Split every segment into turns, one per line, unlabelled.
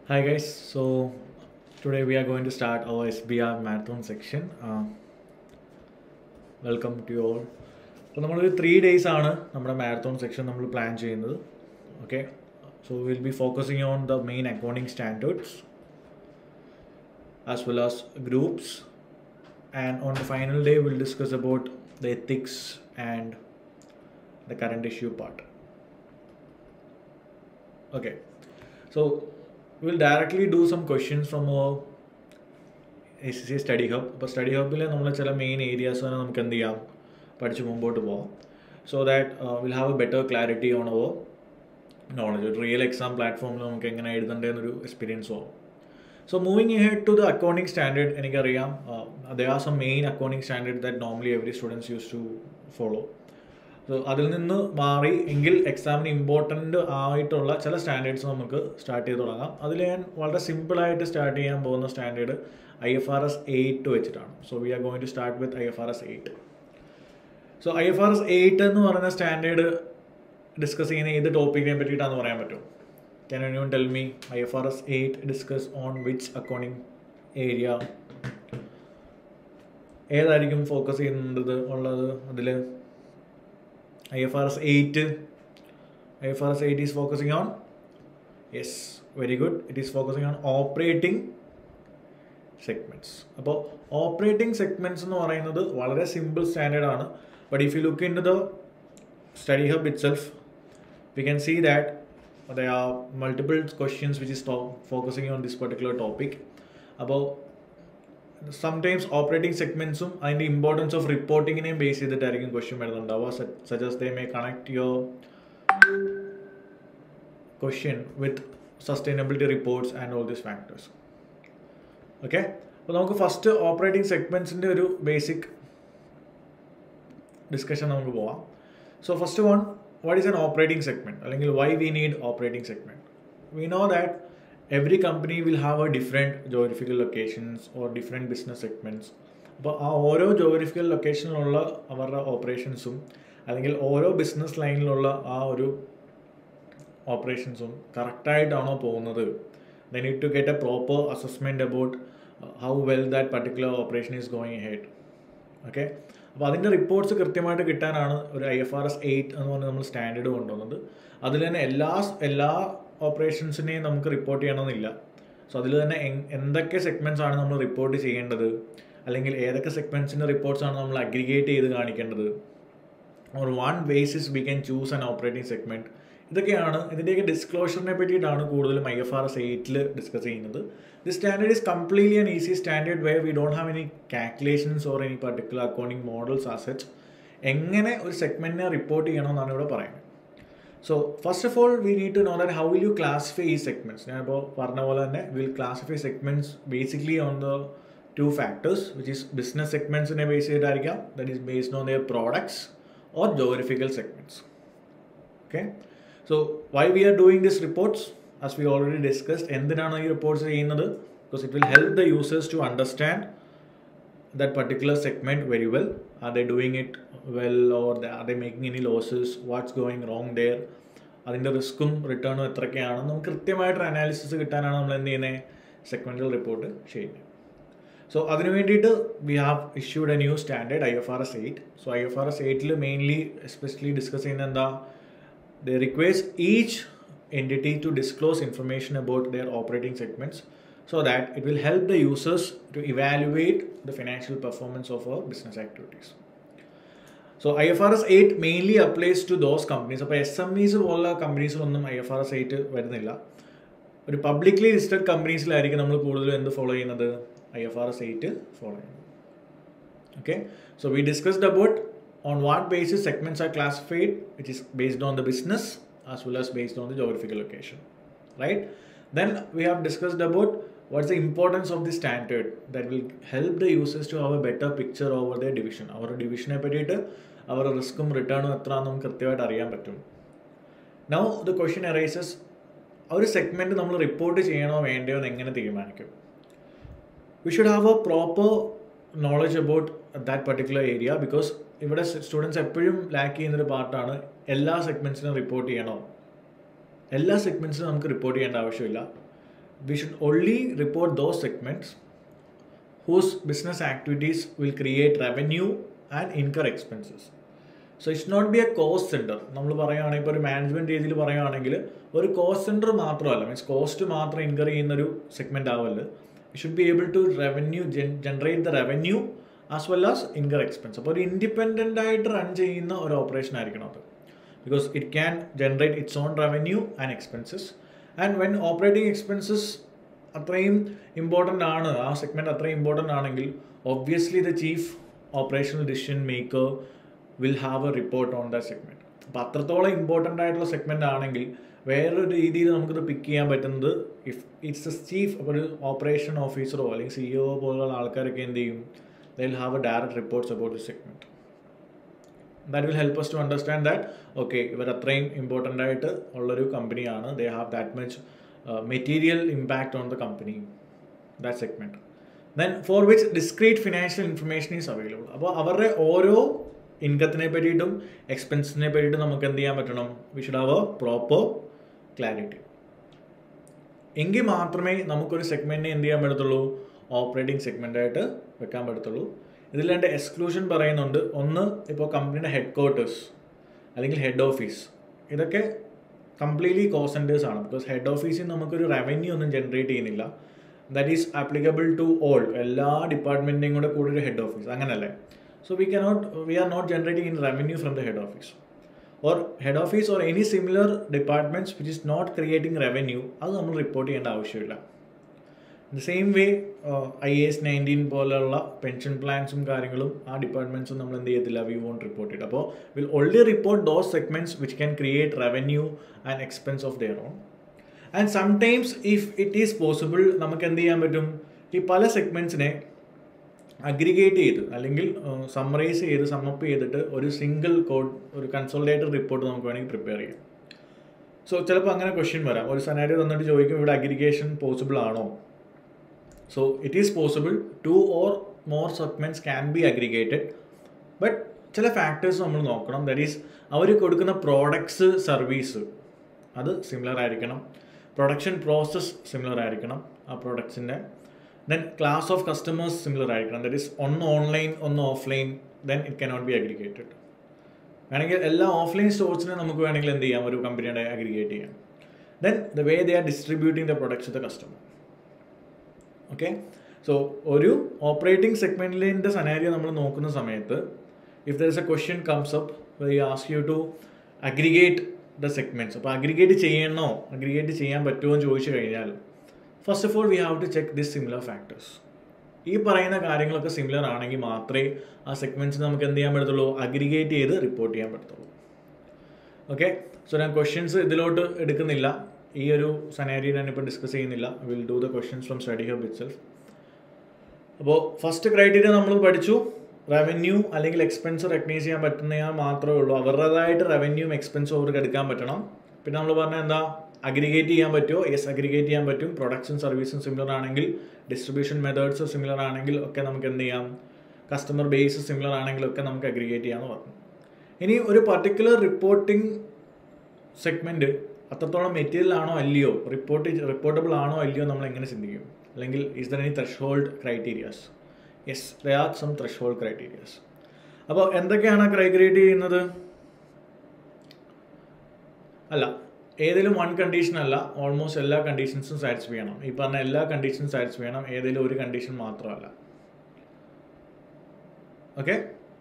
Hi guys, so today we are going to start our SBR marathon section. Uh, welcome to all അപ്പോൾ നമ്മളൊരു three days ആണ് നമ്മുടെ marathon section നമ്മൾ plan ചെയ്യുന്നത് okay so will be focusing on the main accounting standards as well as groups and on the final day will discuss about the ethics and the current issue part okay so we'll directly do some questions from our S C study hub അപ്പോൾ study ഹബിൽ നമ്മൾ ചില main areas തന്നെ നമുക്ക് എന്ത് ചെയ്യാം പഠിച്ച് മുമ്പോട്ട് പോകാം so that will have a better clarity on our knowledge ഒരു റിയൽ എക്സാം പ്ലാറ്റ്ഫോമിൽ നമുക്ക് എങ്ങനെ എഴുതേണ്ടതെന്നൊരു എക്സ്പീരിയൻസ് ആവും so moving head to the accounting standard എനിക്കറിയാം the are some main accounting standard that normally every students use to follow so അതിൽ നിന്ന് മാറി എങ്കിൽ എക്സാമിന് ഇമ്പോർട്ടൻ്റ് ആയിട്ടുള്ള ചില സ്റ്റാൻഡേർഡ്സ് നമുക്ക് സ്റ്റാർട്ട് ചെയ്ത് തുടങ്ങാം അതിൽ ഞാൻ വളരെ സിമ്പിളായിട്ട് സ്റ്റാർട്ട് ചെയ്യാൻ പോകുന്ന standard I F R S eight വെച്ചിട്ടാണ് so we are going to start with I F R S eight so I F R S eight എന്ന് പറയുന്ന സ്റ്റാൻഡേർഡ് ഡിസ്കസ് ചെയ്യുന്ന ഏത് ടോപ്പിക്കിനെ പറ്റിയിട്ടാണെന്ന് പറയാൻ പറ്റും can you tell me I F R S eight discuss on which accounting area ഏതായിരിക്കും focus ചെയ്യുന്നത് ഉള്ളത് അതിൽ IFRS 8 IFRS 8 is focusing on yes very good it is focusing on operating segments അപ്പോൾ ഓപ്പറേറ്റിംഗ് സെഗ്മെൻറ്റ്സ് എന്ന് പറയുന്നത് വളരെ simple standard ആണ് but if you look into the study hub itself we can see that the are multiple questions which is focusing on this particular topic അപ്പോൾ sometimes operating സെഗ്മെൻസും അതിൻ്റെ importance of റിപ്പോർട്ടിങ്ങിനെയും base ചെയ്തിട്ടായിരിക്കും question വരുന്നുണ്ടാവുക suggest they may connect your question with sustainability reports and all these factors okay അപ്പോൾ നമുക്ക് first operating സെഗ്മെൻസിൻ്റെ ഒരു basic discussion നമുക്ക് പോവാം so first one what is an operating segment അല്ലെങ്കിൽ why we need operating segment we know that every company will have a different geographical locations or different business segments അപ്പോൾ ആ ഓരോ geographical ലൊക്കേഷനിലുള്ള അവരുടെ ഓപ്പറേഷൻസും അല്ലെങ്കിൽ ഓരോ business ലൈനിലുള്ള ആ ഒരു ഓപ്പറേഷൻസും കറക്റ്റായിട്ടാണോ പോകുന്നത് the need to get a proper assessment about how well that particular operation is going head okay അപ്പോൾ അതിൻ്റെ റിപ്പോർട്ട്സ് കൃത്യമായിട്ട് കിട്ടാനാണ് ഒരു I F R S eight എന്ന് പറഞ്ഞ് നമ്മൾ സ്റ്റാൻഡേർഡ് കൊണ്ടുവന്നത് അതിൽ തന്നെ എല്ലാ എല്ലാ ഓപ്പറേഷൻസിനെയും നമുക്ക് റിപ്പോർട്ട് ചെയ്യണമെന്നില്ല സോ അതിൽ തന്നെ എന്തൊക്കെ സെഗ്മെൻറ്റ്സ് ആണ് നമ്മൾ റിപ്പോർട്ട് ചെയ്യേണ്ടത് അല്ലെങ്കിൽ ഏതൊക്കെ സെഗ്മെൻറ്റ്സിൻ്റെ റിപ്പോർട്ട്സ് ആണ് നമ്മൾ അഗ്രിഗേറ്റ് ചെയ്ത് കാണിക്കേണ്ടത് or one basis we can choose an operating segment ഇതൊക്കെയാണ് ഇതിൻ്റെയൊക്കെ ഡിസ്ക്ലോഷറിനെ പറ്റിയിട്ടാണ് കൂടുതലും ഐ എഫ് ആർ എസ് എയ്റ്റിൽ ഡിസ്കസ് ചെയ്യുന്നത് the standard is completely an easy standard way we don't have any calculations or any particular accounting models asset എങ്ങനെ ഒരു സെഗ്മെൻറ്റിനെ റിപ്പോർട്ട് ചെയ്യണമെന്നാണ് ഇവിടെ പറയുന്നത് so first of all we need to know that how will you classify ഈ segments ഞാനിപ്പോൾ പറഞ്ഞ പോലെ തന്നെ will classify segments basically on the two factors which is business സെഗ്മെൻറ്റ്സിനെ ബേസ് ചെയ്തിട്ടായിരിക്കാം that is based on their products or geographical segments okay so why we are doing this reports as we already discussed എന്തിനാണ് ഈ reports ചെയ്യുന്നത് because it will help the users to understand that particular segment very well are they doing it well or are they making any losses what's going wrong there അതിൻ്റെ റിസ്ക്കും റിട്ടേണും എത്രയൊക്കെയാണ് നമുക്ക് കൃത്യമായിട്ടൊരു analysis കിട്ടാനാണ് നമ്മൾ എന്ത് ചെയ്യുന്നത് സെഗ്മെൻറ്റൽ റിപ്പോർട്ട് ചെയ്യുന്നത് so അതിന് വേണ്ടിയിട്ട് we have issued a new standard I F R S eight so I F R S എയ്റ്റിൽ മെയിൻലി എസ്പെഷ്യലി ഡിസ്കസ് ചെയ്യുന്നത് എന്താ the requires each entity to disclose information about their operating segments so that it will help the users to evaluate the financial performance of our business activities. So IFRS 8 mainly applies to those companies. അപ്പോൾ S M Es പോലുള്ള കമ്പനീസിലൊന്നും I F R S eight വരുന്നില്ല ഒരു publicly listed കമ്പനീസിലായിരിക്കും നമ്മൾ കൂടുതലും എന്ത് follow ചെയ്യുന്നത് I F R S eight follow ചെയ്യുന്നത് okay so we discussed about on what basis segments are classified which is based on the business as well as based on the geographical location right then we have discussed about what's the importance of the standard that will help the users to have a better picture over their division അവരുടെ ഡിവിഷനെ പറ്റിയിട്ട് അവരുടെ റിസ്ക്കും റിട്ടേണും എത്ര നമുക്ക് കൃത്യമായിട്ട് അറിയാൻ പറ്റും now the question arises ആ ഒരു സെഗ്മെൻറ്റ് നമ്മൾ റിപ്പോർട്ട് ചെയ്യണോ വേണ്ടയോ എന്ന് എങ്ങനെ തീരുമാനിക്കും we should have a proper knowledge about that particular area because ഇവിടെ സ്റ്റുഡൻസ് എപ്പോഴും ലാക്ക് ചെയ്യുന്നൊരു പാർട്ടാണ് എല്ലാ സെഗ്മെൻറ്റ്സിനും റിപ്പോർട്ട് ചെയ്യണോ എല്ലാ സെഗ്മെൻറ്റ്സിനും നമുക്ക് റിപ്പോർട്ട് ചെയ്യേണ്ട ആവശ്യമില്ല we should only report those segments whose business activities will create revenue and incur expenses. So it's not be a cost center നമ്മൾ പറയുകയാണെങ്കിൽ ഇപ്പോൾ ഒരു മാനേജ്മെൻറ്റ് രീതിയിൽ പറയുകയാണെങ്കിൽ ഒരു കോസ്റ്റ് സെൻറ്റർ മാത്രമല്ല മീൻസ് കോസ്റ്റ് മാത്രം ഇൻകർ ചെയ്യുന്ന ഒരു സെഗ്മെൻറ്റ് ആവല്ല you should be able to revenue generate the revenue as well as incur expense അപ്പോൾ ഒരു ഇൻഡിപെൻഡൻ്റ് ആയിട്ട് റൺ ചെയ്യുന്ന ഒരു ഓപ്പറേഷൻ ആയിരിക്കണം അത് because it can generate its own revenue and expenses and when operating expenses അത്രയും important ആണ് ആ സെഗ്മെൻറ്റ് അത്രയും ഇമ്പോർട്ടൻ്റ് ആണെങ്കിൽ obviously the chief operational decision maker will have a report on the segment അപ്പോൾ അത്രത്തോളം ഇമ്പോർട്ടൻ്റ് ആയിട്ടുള്ള സെഗ്മെൻ്റ് ആണെങ്കിൽ വേറൊരു രീതിയിൽ നമുക്കിത് പിക്ക് ചെയ്യാൻ പറ്റുന്നത് ഇഫ് ഇറ്റ്സ് എ ചീഫ് അപ്പോൾ ഒരു ഓപ്പറേഷൻ ഓഫീസറോ അല്ലെങ്കിൽ സിഇഒ പോലുള്ള ആൾക്കാരൊക്കെ എന്ത് ചെയ്യും the will have a direct reports about the segment that will help us to understand that okay ഇവർ അത്രയും ഇമ്പോർട്ടൻ്റ് ആയിട്ട് ഉള്ളൊരു കമ്പനിയാണ് they have that much material impact on the company that segment then for which discrete financial information is available അപ്പോൾ അവരുടെ ഓരോ ഇൻകത്തിനെ പറ്റിയിട്ടും എക്സ്പെൻസിനെ പറ്റിയിട്ടും നമുക്ക് എന്ത് ചെയ്യാൻ പറ്റണം we should have a proper clarity എങ്കിൽ മാത്രമേ നമുക്കൊരു സെഗ്മെൻറ്റിനെ എന്ത് ചെയ്യാൻ പറ്റത്തുള്ളൂ ഓപ്പറേറ്റിംഗ് സെഗ്മെൻ്റായിട്ട് വെക്കാൻ പറ്റത്തുള്ളൂ ഇതിൽ രണ്ട് എക്സ്ക്ലൂഷൻ പറയുന്നുണ്ട് ഒന്ന് ഇപ്പോൾ കമ്പനിയുടെ ഹെഡ് ക്വാർട്ടേഴ്സ് അല്ലെങ്കിൽ ഹെഡ് ഓഫീസ് ഇതൊക്കെ കംപ്ലീറ്റ്ലി കോസ്റ്റ് സെൻറ്റേഴ്സ് ആണ് ബിക്കോസ് ഹെഡ് ഓഫീസിൽ നമുക്കൊരു റവന്യൂ ഒന്നും ജനറേറ്റ് ചെയ്യുന്നില്ല that is applicable to all എല്ലാ ഡിപ്പാർട്ട്മെൻറ്റിൻ്റെയും കൂടെ കൂടെ ഒരു ഹെഡ് ഓഫീസ് അങ്ങനല്ലേ so we cannot we are not generating in revenue from the head office or head office or any similar departments which is not creating revenue അത് നമ്മൾ report ചെയ്യേണ്ട ആവശ്യമില്ല the same way I S nineteen പോലെയുള്ള pension പ്ലാൻസും കാര്യങ്ങളും ആ ഡിപ്പാർട്ട്മെൻറ്റ്സും നമ്മൾ എന്ത് ചെയ്യത്തില്ല വി വോണ്ട് റിപ്പോർട്ട് ഇറ്റ് അപ്പോൾ will only report those segments which can create revenue and expense of their own and sometimes if it is possible നമുക്ക് എന്ത് ചെയ്യാൻ പറ്റും ഈ പല സെഗ്മെൻറ്റ്സിനെ അഗ്രിഗേറ്റ് ചെയ്ത് അല്ലെങ്കിൽ സമ്മറൈസ് ചെയ്ത് സമ്മപ്പ് ചെയ്തിട്ട് ഒരു സിംഗിൾ കോഡ് ഒരു കൺസോൾട്ടേറ്റഡ് റിപ്പോർട്ട് നമുക്ക് വേണമെങ്കിൽ പ്രിപ്പയർ ചെയ്യാം സോ ചിലപ്പോൾ അങ്ങനെ ക്വസ്റ്റ്യൻ വരാം ഒരു സനാരിയോ തന്നിട്ട് ചോദിക്കും ഇവിടെ അഗ്രിഗേഷൻ പോസിബിൾ ആണോ so it is possible to or more segments can be aggregated but ചില ഫാക്ടേഴ്സ് നമ്മൾ നോക്കണം ദാറ്റ് ഈസ് അവർ കൊടുക്കുന്ന പ്രോഡക്ട്സ് സർവീസ് അത് സിമിലർ ആയിരിക്കണം പ്രൊഡക്ഷൻ പ്രോസസ്സ് സിമിലർ ആയിരിക്കണം ആ പ്രോഡക്ട്സിൻ്റെ then class of customers similar ആയിരിക്കണം ദറ്റ് ഈസ് ഒന്ന് ഓൺലൈൻ ഒന്ന് offline then it cannot be aggregated വേണമെങ്കിൽ എല്ലാ ഓഫ്ലൈൻ സ്റ്റോർസിനെ നമുക്ക് വേണമെങ്കിൽ എന്ത് ചെയ്യാം ഒരു കമ്പനിയുടെ അഗ്രിഗേറ്റ് ചെയ്യാം then the way they are distributing the products the customer okay so ഒരു ഓപ്പറേറ്റിംഗ് സെഗ്മെൻറ്റിൻ്റെ സനാരിയോ നമ്മൾ നോക്കുന്ന സമയത്ത് if there is a question comes up we ask you to aggregate the segments അപ്പോൾ അഗ്രിഗേറ്റ് ചെയ്യണോ അഗ്രിഗേറ്റ് ചെയ്യാൻ പറ്റുമോ എന്ന് ചോദിച്ചു കഴിഞ്ഞാൽ first of all we have to check this similar factors ഈ പറയുന്ന കാര്യങ്ങളൊക്കെ സിമിലർ ആണെങ്കിൽ മാത്രമേ ആ സെഗ്മെൻറ്റ്സ് നമുക്ക് എന്ത് ചെയ്യാൻ പറ്റത്തുള്ളൂ അഗ്രിഗേറ്റ് ചെയ്ത് റിപ്പോർട്ട് ചെയ്യാൻ പറ്റത്തുള്ളൂ ഓക്കെ സോ ഞാൻ ക്വസ്റ്റ്യൻസ് ഇതിലോട്ട് എടുക്കുന്നില്ല ഈ ഒരു സനാരി ഞാനിപ്പോൾ ഡിസ്കസ് ചെയ്യുന്നില്ല will do the questions from study hub itself അപ്പോൾ ഫസ്റ്റ് ക്രൈറ്റീരിയ നമ്മൾ പഠിച്ചു റവന്യൂ അല്ലെങ്കിൽ എക്സ്പെൻസ് റെക്കഗ്നൈസ് ചെയ്യാൻ പറ്റുന്ന മാത്രമേ ഉള്ളൂ അവരുടേതായിട്ട് റവന്യൂവും എക്സ്പെൻസും അവർക്ക് എടുക്കാൻ പറ്റണം പിന്നെ നമ്മൾ പറഞ്ഞ എന്താ അഗ്രിഗേറ്റ് ചെയ്യാൻ പറ്റുമോ യെസ് അഗ്രിഗേറ്റ് ചെയ്യാൻ പറ്റും പ്രൊഡക്ട്സും സർവീസും സിമിലർ ആണെങ്കിൽ ഡിസ്ട്രിബ്യൂഷൻ മെത്തേഡ്സ് സിമിലർ ആണെങ്കിൽ ഒക്കെ നമുക്ക് എന്ത് ചെയ്യാം കസ്റ്റമർ ബേസ് സിമിലർ ആണെങ്കിൽ ഒക്കെ നമുക്ക് അഗ്രിഗേറ്റ് ചെയ്യാമെന്ന് പറഞ്ഞു ഇനി ഒരു പർട്ടിക്കുലർ റിപ്പോർട്ടിംഗ് സെഗ്മെൻറ്റ് അത്രത്തോളം മെറ്റീരിയൽ ആണോ അല്ലയോ റിപ്പോർട്ട് റിപ്പോർട്ടബിൾ ആണോ അല്ലയോ നമ്മൾ എങ്ങനെ ചിന്തിക്കും അല്ലെങ്കിൽ is there any threshold criterias yes the are some threshold criterias അപ്പോൾ എന്തൊക്കെയാണ് ക്രൈറ്റീരിയ ചെയ്യുന്നത് അല്ല ഏതെങ്കിലും വൺ കണ്ടീഷൻ അല്ല ഓൾമോസ്റ്റ് എല്ലാ കണ്ടീഷൻസും സാറ്റിസ്ഫൈ ചെയ്യണം ഈ പറഞ്ഞ എല്ലാ കണ്ടീഷനും സാറ്റിസ്ഫൈ ചെയ്യണം ഏതെങ്കിലും ഒരു കണ്ടീഷൻ മാത്രമല്ല ഓക്കെ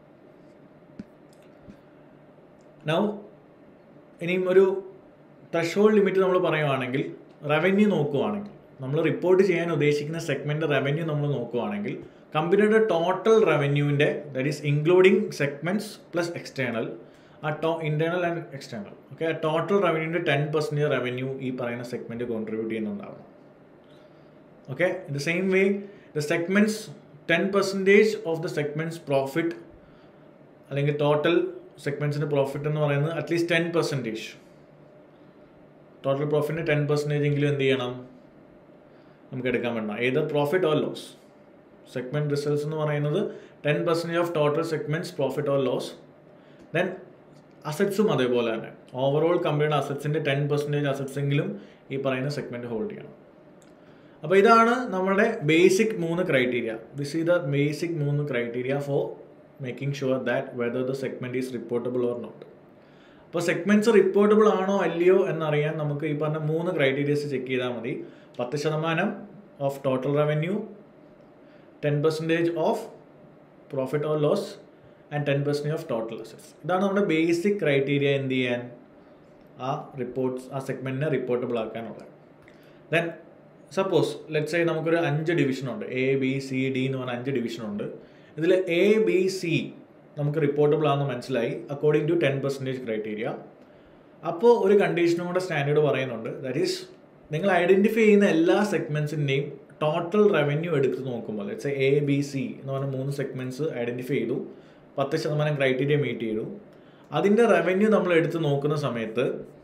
നൗ ഇനിയും ഒരു ത്രഷോൾഡ് ലിമിറ്റ് നമ്മൾ പറയുവാണെങ്കിൽ റവന്യൂ നോക്കുവാണെങ്കിൽ നമ്മൾ റിപ്പോർട്ട് ചെയ്യാൻ ഉദ്ദേശിക്കുന്ന സെഗ്മെന്റ് റവന്യൂ നമ്മൾ നോക്കുവാണെങ്കിൽ കമ്പനിയുടെ ടോട്ടൽ റവന്യൂവിൻ്റെ that is including segments plus external ah to internal and external okay ആ ടോട്ടൽ റവന്യൂവിൻ്റെ ടെൻ പെർസെൻറ്റേജ് റവന്യൂ ഈ പറയുന്ന സെഗ്മെന്റ് കോൺട്രിബ്യൂട്ട് ചെയ്യുന്നുണ്ടാവണം okay in the same way the segments ten percentage of the segments profit അല്ലെങ്കിൽ total സെഗ്മെന്റ്സിൻ്റെ profit എന്ന് പറയുന്നത് at least ten percentage total പ്രോഫിറ്റിന് ടെൻ പെർസെൻറ്റേജ് എങ്കിലും എന്ത് ചെയ്യണം നമുക്ക് എടുക്കാൻ പറ്റണം either profit or loss segment results എന്ന് പറയുന്നത് ten percentage of total segments profit or loss then അസറ്റ്സും അതേപോലെ തന്നെ ഓവറോൾ കമ്പനിയുടെ അസറ്റ്സിൻ്റെ ടെൻ പെർസെൻറ്റേജ് അസറ്റ്സ് എങ്കിലും ഈ പറയുന്ന സെഗ്മെൻറ്റ് ഹോൾഡ് ചെയ്യണം അപ്പോൾ ഇതാണ് നമ്മുടെ ബേസിക് മൂന്ന് ക്രൈറ്റീരിയ ദിസ് ഈ ദ ബേസിക് മൂന്ന് criteria for making sure that whether the segment is reportable or not അപ്പോൾ സെഗ്മെൻറ്റ്സ് റിപ്പോർട്ടബിൾ ആണോ അല്ലയോ എന്നറിയാൻ നമുക്ക് ഈ പറഞ്ഞ മൂന്ന് ക്രൈറ്റീരിയസ് ചെക്ക് ചെയ്താൽ മതി പത്ത് ശതമാനം of total revenue ten percentage of profit or loss and ten percentage of total assets ഇതാണ് നമ്മുടെ ബേസിക് ക്രൈറ്റീരിയ എന്ത് ചെയ്യാൻ ആ റിപ്പോർട്ട്സ് ആ സെഗ്മെൻറ്റിനെ റിപ്പോർട്ടബിൾ ആക്കാനുള്ളത് ദെൻ സപ്പോസ് ലെറ്റ് സേ നമുക്കൊരു അഞ്ച് ഡിവിഷനുണ്ട് എ ബി സി ഡി എന്ന് പറഞ്ഞ അഞ്ച് ഡിവിഷനുണ്ട് ഇതിൽ എ ബി സി നമുക്ക് റിപ്പോർട്ടബിൾ ആണെന്ന് മനസ്സിലായി according to ten percentage criteria അപ്പോൾ ഒരു കണ്ടീഷനും കൂടെ സ്റ്റാൻഡേർഡ് പറയുന്നുണ്ട് ദാറ്റ് ഈസ് നിങ്ങൾ ഐഡൻറ്റിഫൈ ചെയ്യുന്ന എല്ലാ സെഗ്മെൻറ്റ്സിൻ്റെയും ടോട്ടൽ റവന്യൂ എടുത്ത് നോക്കുമ്പോൾ ലെറ്റ്സ് എ ബി സി എന്ന് പറഞ്ഞ മൂന്ന് സെഗ്മെൻറ്റ്സ് ഐഡൻറ്റിഫൈ ചെയ്തു പത്ത് ശതമാനം ക്രൈറ്റീരിയ മീറ്റ് ചെയ്തു അതിൻ്റെ റവന്യൂ നമ്മൾ എടുത്ത് നോക്കുന്ന സമയത്ത്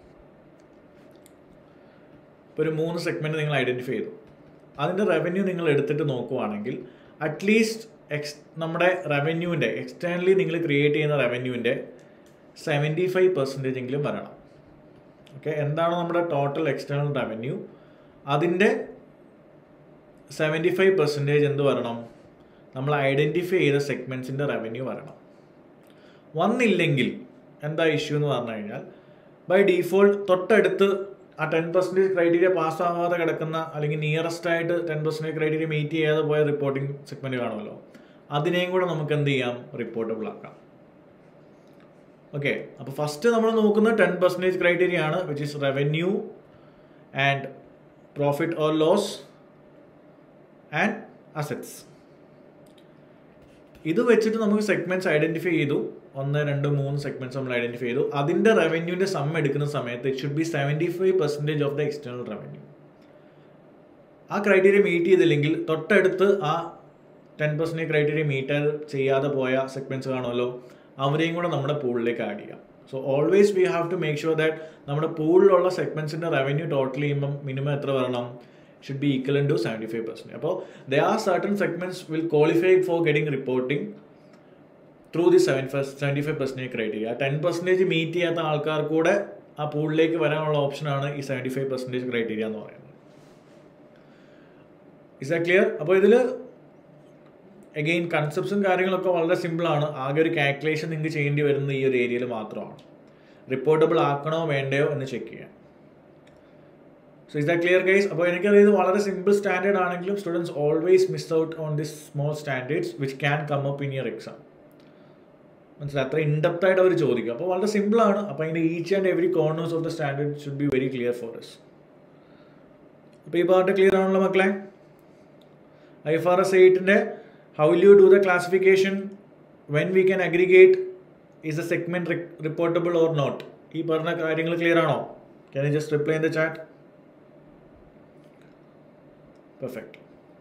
ഇപ്പോൾ ഒരു മൂന്ന് സെഗ്മെൻറ്റ് നിങ്ങൾ ഐഡൻറ്റിഫൈ ചെയ്തു അതിൻ്റെ റവന്യൂ നിങ്ങൾ എടുത്തിട്ട് നോക്കുവാണെങ്കിൽ അറ്റ്ലീസ്റ്റ് എക്സ് നമ്മുടെ റവന്യൂവിൻ്റെ എക്സ്റ്റേണലി നിങ്ങൾ ക്രിയേറ്റ് ചെയ്യുന്ന റവന്യൂവിൻ്റെ സെവൻറ്റി ഫൈവ് പെർസെൻറ്റേജ് എങ്കിലും വരണം ഓക്കെ എന്താണ് നമ്മുടെ ടോട്ടൽ എക്സ്റ്റേണൽ റവന്യൂ അതിൻ്റെ സെവൻറ്റി ഫൈവ് പെർസെൻറ്റേജ് എന്ത് വരണം നമ്മൾ ഐഡൻറ്റിഫൈ ചെയ്ത സെഗ്മെൻറ്റ്സിൻ്റെ റവന്യൂ വരണം വന്നില്ലെങ്കിൽ എന്താ ഇഷ്യൂ എന്ന് പറഞ്ഞു കഴിഞ്ഞാൽ ബൈ ഡീഫോൾട്ട് തൊട്ടടുത്ത് ആ ടെൻ പെർസെൻറ്റേജ് ക്രൈറ്റീരിയ പാസ്സാവാതെ കിടക്കുന്ന അല്ലെങ്കിൽ നിയറസ്റ്റ് ആയിട്ട് ടെൻ പെർസെൻറ്റേജ് ക്രൈറ്റീരിയ മീറ്റ് ചെയ്യാതെ പോയ റിപ്പോർട്ടിംഗ് സെഗ്മെൻറ്റ് കാണുമല്ലോ അതിനെയും കൂടെ നമുക്ക് എന്ത് ചെയ്യാം റിപ്പോർട്ടബിൾ ആക്കാം ഓക്കെ അപ്പോൾ ഫസ്റ്റ് നമ്മൾ നോക്കുന്ന ടെൻ പെർസെൻറ്റേജ് ക്രൈറ്റീരിയ ആണ് which is revenue and profit or loss and assets ഇത് വെച്ചിട്ട് നമുക്ക് സെഗ്മെന്റ്സ് ഐഡന്റിഫൈ ചെയ്തു ഒന്ന് രണ്ട് മൂന്ന് സെഗ്മെന്റ്സ് നമ്മൾ ഐഡന്റിഫൈ ചെയ്തു അതിന്റെ റവന്യൂവിന്റെ സം എടുക്കുന്ന സമയത്ത് it should be seventy five percentage of the external revenue ആ ക്രൈറ്റീരിയ മീറ്റ് ചെയ്തില്ലെങ്കിൽ തൊട്ടടുത്ത് ആ ടെൻ പെർസെൻറ്റേജ് ക്രൈറ്റീരിയ മീറ്റ് ചെയ്യാതെ പോയ സെഗ്മെന്റ്സ് കാണുമല്ലോ അവരെയും കൂടെ നമ്മുടെ പൂളിലേക്ക് ആഡ് ചെയ്യാം so always we have to make sure that നമ്മുടെ പൂളിലുള്ള സെഗ്മെന്റ്സിന്റെ റവന്യൂ ടോട്ടൽ ചെയ്യുമ്പം മിനിമം എത്ര വരണം should be equal to seventy five percent അപ്പോൾ the are certain segments will qualify for getting reporting through the seven seventy five percentage criteria ten percentage meet ചെയ്യാത്ത ആൾക്കാർ കൂടെ ആ പൂളിലേക്ക് വരാനുള്ള ഓപ്ഷനാണ് ഈ സെവൻറ്റി ഫൈവ് പെർസെൻറ്റേജ് ക്രൈറ്റീരിയ എന്ന് പറയുന്നത് ഇസ് എ ക്ലിയർ അപ്പോൾ ഇതിൽ അഗെയിൻ കൺസെപ്റ്റ്സും കാര്യങ്ങളൊക്കെ വളരെ സിമ്പിളാണ് ആകെ ഒരു കാൽക്കുലേഷൻ നിങ്ങൾക്ക് ചെയ്യേണ്ടി വരുന്ന ഈ ഒരു ഏരിയയിൽ മാത്രമാണ് റിപ്പോർട്ടബിൾ ആക്കണോ വേണ്ടയോ എന്ന് ചെക്ക് ചെയ്യാം so is the clear guys അപ്പോൾ എനിക്കറിയാം ഇത് വളരെ സിമ്പിൾ സ്റ്റാൻഡേർഡ് ആണെങ്കിലും students always miss out on this small standards which can come up in year exam മനസ്സിലായി അത്ര ഇൻഡെപ്ത് ആയിട്ട് അവർ ചോദിക്കും അപ്പോൾ വളരെ സിമ്പിളാണ് അപ്പോൾ അതിൻ്റെ each and every corners of the standard should be very clear for us അപ്പോൾ ഈ പാർട്ട് ക്ലിയർ ആണല്ലോ മക്കളെ ഐ എഫ് ആർ എസ് എയ്റ്റിൻ്റെ how will you do the classification when we can aggregate is a segment reportable or not ഈ പറഞ്ഞ കാര്യങ്ങൾ clear ആണോ can you just reply in the chat perfect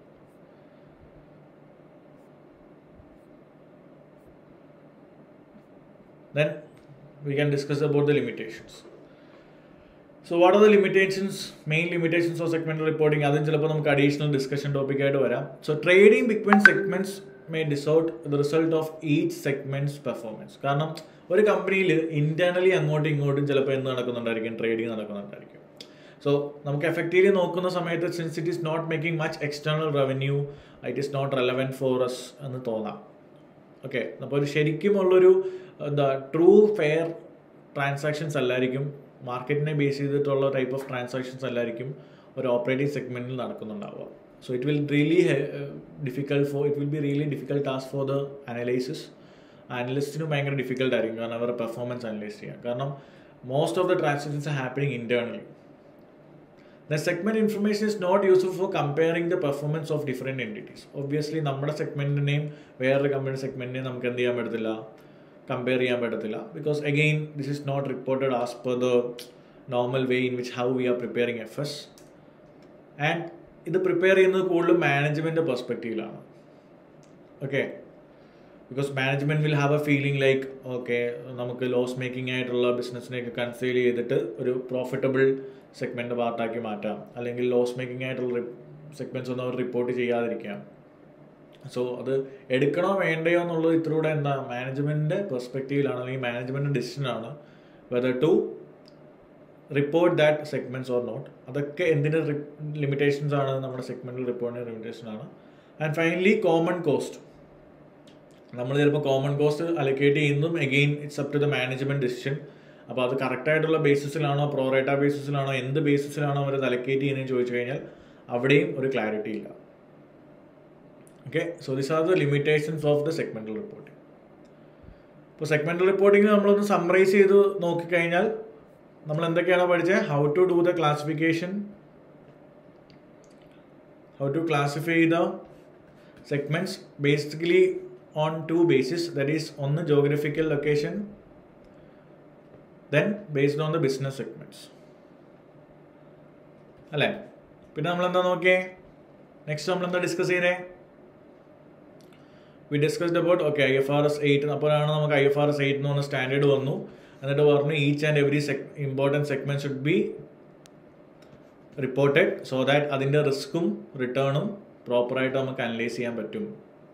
then we can discuss about the limitations so what are the limitations main limitations of segmental reporting അതും ചിലപ്പോൾ നമുക്ക് additional discussion topic ആയിട്ട് വരാം so trading between segments may distort the result of each segments performance കാരണം ഒരു കമ്പനിയിൽ internally അങ്ങോട്ടും ഇങ്ങോട്ടും ചിലപ്പോൾ എന്ത് നടക്കുന്നുണ്ടായിരിക്കും ട്രേഡിംഗ് നടക്കുന്നുണ്ടായിരിക്കും സോ നമുക്ക് എഫക്റ്റീവ്ലി നോക്കുന്ന സമയത്ത് since it is not making much external revenue it is not relevant for us എന്ന് തോന്നാം ഓക്കെ അപ്പോൾ ഒരു ശരിക്കും ഉള്ളൊരു എന്താ ട്രൂ ഫെയർ ട്രാൻസാക്ഷൻസ് അല്ലായിരിക്കും മാർക്കറ്റിനെ ബേസ് ചെയ്തിട്ടുള്ള ടൈപ്പ് ഓഫ് ട്രാൻസാക്ഷൻസ് അല്ലായിരിക്കും ഒരു ഓപ്പറേറ്റിംഗ് സെഗ്മെന്റിൽ നടക്കുന്നുണ്ടാവുക so it will really difficult for it will be really difficult task for the analysis അനലിസ്റ്റിനും ഭയങ്കര ഡിഫിക്കൽട്ട് ആയിരിക്കും കാരണം അവരുടെ പെർഫോമൻസ് അനലൈസ് ചെയ്യാൻ കാരണം most of the transactions are happening internally the segment information is not useful for comparing the performance of different entities obviously നമ്മുടെ സെഗ്മെന്റിനെയും വേറൊരു കമ്പനി സെഗ്മെന്റിനെയും നമുക്ക് എന്ത് ചെയ്യാൻ പറ്റത്തില്ല കമ്പയർ ചെയ്യാൻ പറ്റത്തില്ല because again this is not reported as per the normal way in which how we are preparing F S and ഇത് പ്രിപ്പയർ ചെയ്യുന്നത് കൂടുതലും മാനേജ്മെൻറ്റ് പെർസ്പെക്റ്റീവിലാണ് okay because management will have a feeling like okay നമുക്ക് loss making ആയിട്ടുള്ള ബിസിനസ്സിനെയൊക്കെ conceal ചെയ്തിട്ട് ഒരു profitable segment പാർട്ടാക്കി മാറ്റാം അല്ലെങ്കിൽ ലോസ് മേക്കിംഗ് ആയിട്ടുള്ള സെഗ്മെൻറ്റ്സ് ഒന്നും അവർ റിപ്പോർട്ട് ചെയ്യാതിരിക്കാം സോ അത് എടുക്കണോ വേണ്ടയോ എന്നുള്ളത് ഇത്രൂടെ എന്താ മാനേജ്മെൻറ്റിൻ്റെ പെർസ്പെക്റ്റീവിലാണ് അല്ലെങ്കിൽ മാനേജ്മെൻറ്റ് ഡിസിഷനാണ് whether to report that segments or not അതൊക്കെ എന്തിൻ്റെ ലിമിറ്റേഷൻസ് ആണ് നമ്മുടെ സെഗ്മെന്റൽ റിപ്പോർട്ടിൻ്റെ ലിമിറ്റേഷൻ ആണ് ആൻഡ് ഫൈനലി കോമൺ കോസ്റ്റ് നമ്മൾ ചിലപ്പോൾ കോമൺ കോസ്റ്റ് അലക്കേറ്റ് ചെയ്യുന്നതും again it's up to the management decision അപ്പോൾ അത് കറക്റ്റായിട്ടുള്ള ബേസിസിലാണോ പ്രോറേറ്റ ബേസിസിലാണോ എന്ത് ബേസിസിലാണോ അവർ അലക്കേറ്റ് ചെയ്യുന്നതെന്ന് ചോദിച്ചു കഴിഞ്ഞാൽ അവിടെയും ഒരു ക്ലാരിറ്റി ഇല്ല okay so this are the limitations of the segmental reporting ഇപ്പോൾ സെഗ്മെന്റൽ റിപ്പോർട്ടിംഗ് നമ്മളൊന്ന് സമ്മറൈസ് ചെയ്ത് നോക്കിക്കഴിഞ്ഞാൽ നമ്മൾ എന്തൊക്കെയാണ് പഠിച്ചത് how to do the classification how to classify the segments basically on two basis that is ഒന്ന് geographical location then based on the business segments അല്ലേ പിന്നെ നമ്മൾ എന്താ നോക്കിയേ നെക്സ്റ്റ് നമ്മൾ എന്താ ഡിസ്കസ് ചെയ്തേ we discussed about okay I F R S eight അപ്പോഴാണ് നമുക്ക് I F R S eight എന്ന് പറഞ്ഞ സ്റ്റാൻഡേർഡ് വന്നു എന്നിട്ട് പറഞ്ഞു ഈച്ച് ആൻഡ് എവറി സെക് important segment should be reported so that അതിൻ്റെ റിസ്ക്കും റിട്ടേണും പ്രോപ്പറായിട്ട് നമുക്ക് അനലൈസ് ചെയ്യാൻ പറ്റും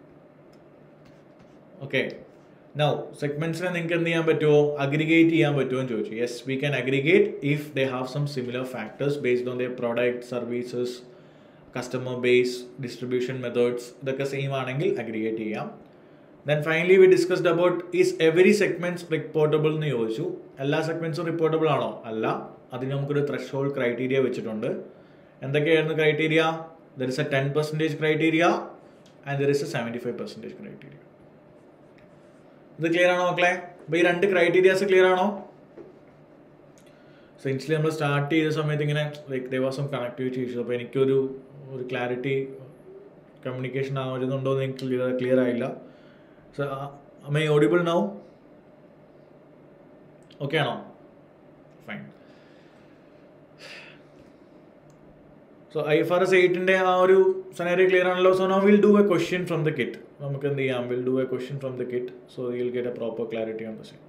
ഓക്കെ നൗ സെഗ്മെന്റ്സിനെ നിങ്ങൾക്ക് എന്ത് ചെയ്യാൻ പറ്റുമോ അഗ്രിഗേറ്റ് ചെയ്യാൻ പറ്റുമോ എന്ന് ചോദിച്ചു yes we can aggregate if they have some similar factors based on the product services customer base distribution methods ഇതൊക്കെ സെയിം ആണെങ്കിൽ അഗ്രിഗേറ്റ് ചെയ്യാം then finally we discussed about is every segments reportable എന്ന് ചോദിച്ചു എല്ലാ സെഗ്മെന്റ്സും റിപ്പോർട്ടബിൾ ആണോ അല്ല അതിന് നമുക്കൊരു ത്രഷ് ഹോൾഡ് ക്രൈറ്റീരിയ വെച്ചിട്ടുണ്ട് എന്തൊക്കെയായിരുന്നു criteria there is a ten percentage criteria and there is a seventy five percentage criteria ഇത് ക്ലിയർ ആണോ മക്കളെ അപ്പോൾ ഈ രണ്ട് ക്രൈറ്റീരിയാസ് ക്ലിയർ ആണോ സോ ഇനിഷ്യലി നമ്മൾ സ്റ്റാർട്ട് ചെയ്ത സമയത്ത് ഇങ്ങനെ ലൈക്ക് ദേവാസം കണക്ടിവിറ്റി ഇഷ്യൂ അപ്പോൾ എനിക്കൊരു ഒരു ക്ലാരിറ്റി കമ്മ്യൂണിക്കേഷൻ ആവുന്നുണ്ടോ എന്ന് എനിക്ക് ക്ലിയർ ക്ലിയർ ആയില്ല so am I audible now okay ആണോ fine so I F R S എയ്റ്റിൻ്റെ ആ ഒരു സനാരി ക്ലിയർ ആണല്ലോ so now will do a question from the kit നമുക്ക് എന്ത് ചെയ്യാം will do a question from the kit so you get a proper clarity on the same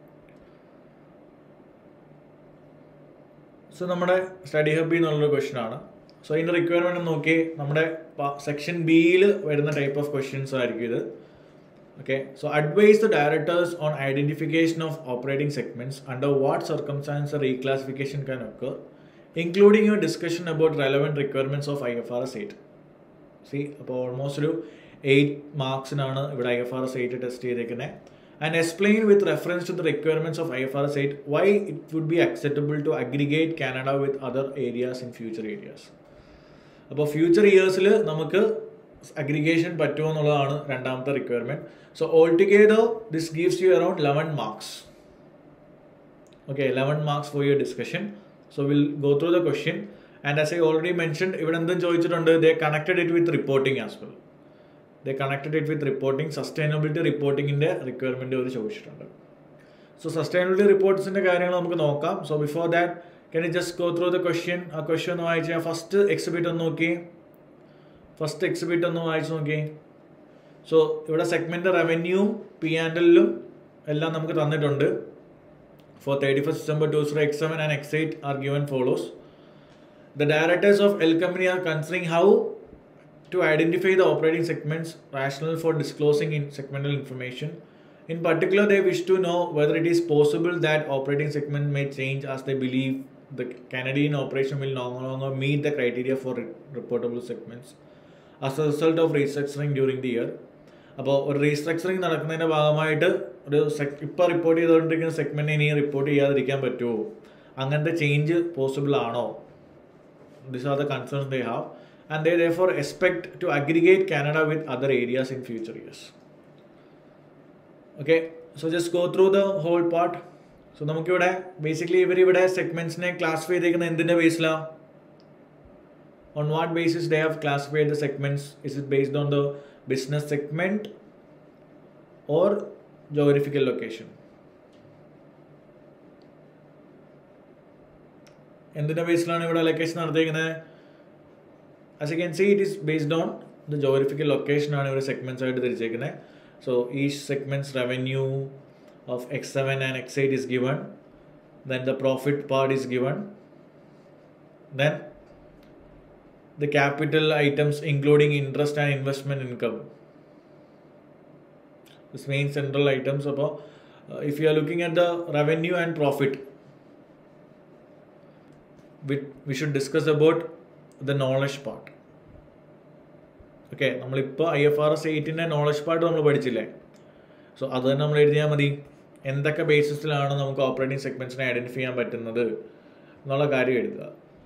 so നമ്മുടെ study ഹബിൽ നിന്നുള്ളൊരു ക്വസ്റ്റ്യൻ ആണ് സോ ഇതിൻ്റെ requirement നോക്കി നമ്മുടെ സെക്ഷൻ ബിയിൽ വരുന്ന ടൈപ്പ് ഓഫ് ക്വസ്റ്റ്യൻസ് ആയിരിക്കും ഇത് okay so advise the directors on identification of operating segments under what circumstance reclassification can occur including your discussion about relevant requirements of I F R S eight C അപ്പോൾ almost ഒരു eight മാർക്സിനാണ് ഇവിടെ I F R S eight test ചെയ്തേക്കുന്നത് and explain with reference to the requirements of I F R S eight why it would be acceptable to aggregate Canada with other areas in future areas അപ്പോൾ future ഇയേഴ്സിൽ നമുക്ക് aggregation പറ്റുമോ എന്നുള്ളതാണ് രണ്ടാമത്തെ requirement so all together this gives you around eleven marks okay eleven marks for your discussion so will go through the question and as I already mention ഇവിടെ എന്തും ചോദിച്ചിട്ടുണ്ട് they connected it with reporting as well they connected it with reporting sustainability റിപ്പോർട്ടിങ്ങിൻ്റെ requirement അവർ ചോദിച്ചിട്ടുണ്ട് so sustainability റിപ്പോർട്ട്സിൻ്റെ കാര്യങ്ങൾ നമുക്ക് നോക്കാം so before that can you just go through the question ആ ക്വസ്റ്റ്യൻ ഒന്ന് വായിച്ചാൽ ഫസ്റ്റ് എക്സിബിറ്റ് ഒന്ന് നോക്കി ഫസ്റ്റ് എക്സിബിറ്റ് ഒന്ന് വായിച്ച് നോക്കി സോ ഇവിടെ സെഗ്മെൻറ്റ് റവന്യൂവും പി ആൻഡലിലും എല്ലാം നമുക്ക് തന്നിട്ടുണ്ട് for thirty first December two zero X seven and X eight are given follows the directors of L company are considering how to identify the operating segments rational for disclosing in segmental information. In particular, they wish to know whether it is possible that operating segment may change as they believe the Canadian operation will no longer meet the criteria for re- reportable segments as a result of restructuring during the year. അപ്പോൾ ഒരു restructuring നടക്കുന്നതിൻ്റെ ഭാഗമായിട്ട് ഒരു sec ഇപ്പോൾ report ചെയ്തുകൊണ്ടിരിക്കുന്ന segment ഇനി report ചെയ്യാതിരിക്കാൻ പറ്റുമോ അങ്ങനത്തെ ചേഞ്ച് പോസിബിൾ ആണോ this are the concerns they have and they therefore expect to aggregate Canada with other areas in future years. Okay, so just go through the whole part. So നമുക്കിവിടെ basically ഇവർ ഇവിടെ സെഗ്മെന്റ്സിനെ classify ചെയ്തേക്കുന്ന എന്തിൻ്റെ ബേസിലാണ് on what basis they have classified the segments is it based on the business segment or geographical location എന്തിൻ്റെ ബേസിലാണ് ഇവിടെ ലൊക്കേഷൻ നടത്തിയിരിക്കുന്നത് as you can see it is based on the geographical location ആണ് ഇവർ segments ആയിട്ട് തിരിച്ചേക്കുന്നത് so each segments revenue of X seven and X eight is given then the profit part is given then the capital items including interest and investment income this main central items അപ്പോൾ if you are looking at the revenue and profit we should discuss about the knowledge part okay നമ്മളിപ്പോൾ I F R S എയ്റ്റിൻ്റെ knowledge part നമ്മൾ പഠിച്ചില്ലേ so അത് തന്നെ നമ്മൾ എഴുതിയാൽ മതി എന്തൊക്കെ ബേസിസിലാണ് നമുക്ക് ഓപ്പറേറ്റിംഗ് സെഗ്മെൻറ്റ്സിനെ ഐഡൻറ്റിഫൈ ചെയ്യാൻ പറ്റുന്നത് എന്നുള്ള കാര്യം എഴുതുക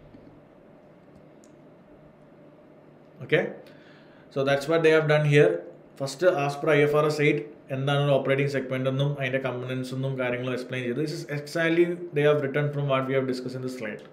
okay so that's what they have done here first as per I F R S eight എന്താണ് ഒരു ഓപ്പറേറ്റിംഗ് സെഗ്മെൻ്റ് എന്നും അതിൻ്റെ കമ്പണൻസ് എന്നും കാര്യങ്ങളും എക്സ്പ്ലെയിൻ ചെയ്തു this is exactly they have return from what we have discuss in the slide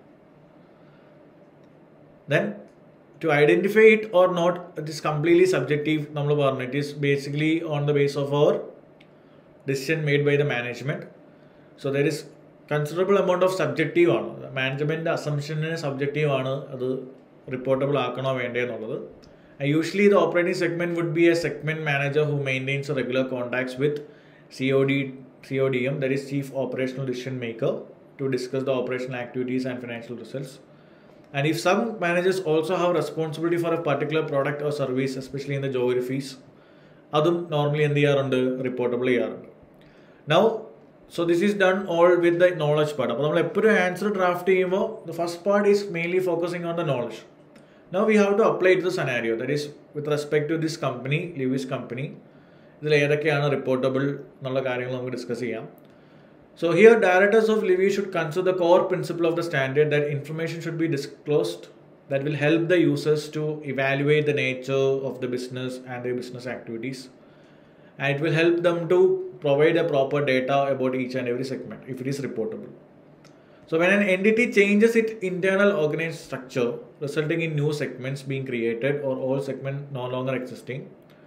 then to identify it or not it is completely subjective നമ്മൾ പറഞ്ഞു it is basically on the base of our decision made by the management so there is considerable amount of subjective ആണ് management അസംഷന് subjective ആണ് അത് reportable ആക്കണോ വേണ്ടേ എന്നുള്ളത് usually the operating segment would be a segment manager who maintains regular contacts with C O D C O D M that is chief operational decision maker to discuss the operational activities and financial results And if some managers also have responsibility for a particular product or service, especially in the geographies, അതും normally എന്ത് ചെയ്യാറുണ്ട് reportable ചെയ്യാറുണ്ട് now so this is done all with the knowledge part അപ്പോൾ നമ്മൾ എപ്പോഴും answer draft ചെയ്യുമ്പോൾ the first part is mainly focusing on the knowledge now we have to apply to the scenario that is with respect to this company Lewis company ഇതിൽ ഏതൊക്കെയാണ് reportable എന്നുള്ള കാര്യങ്ങൾ നമുക്ക് discuss ചെയ്യാം So here directors of Livy should consider the core principle of the standard that information should be disclosed that will help the users to evaluate the nature of the business and their business activities. And it will help them to provide a proper data about each and every segment if it is reportable. So when an entity changes its internal organized structure, resulting in new segments being created or all segment no longer existing,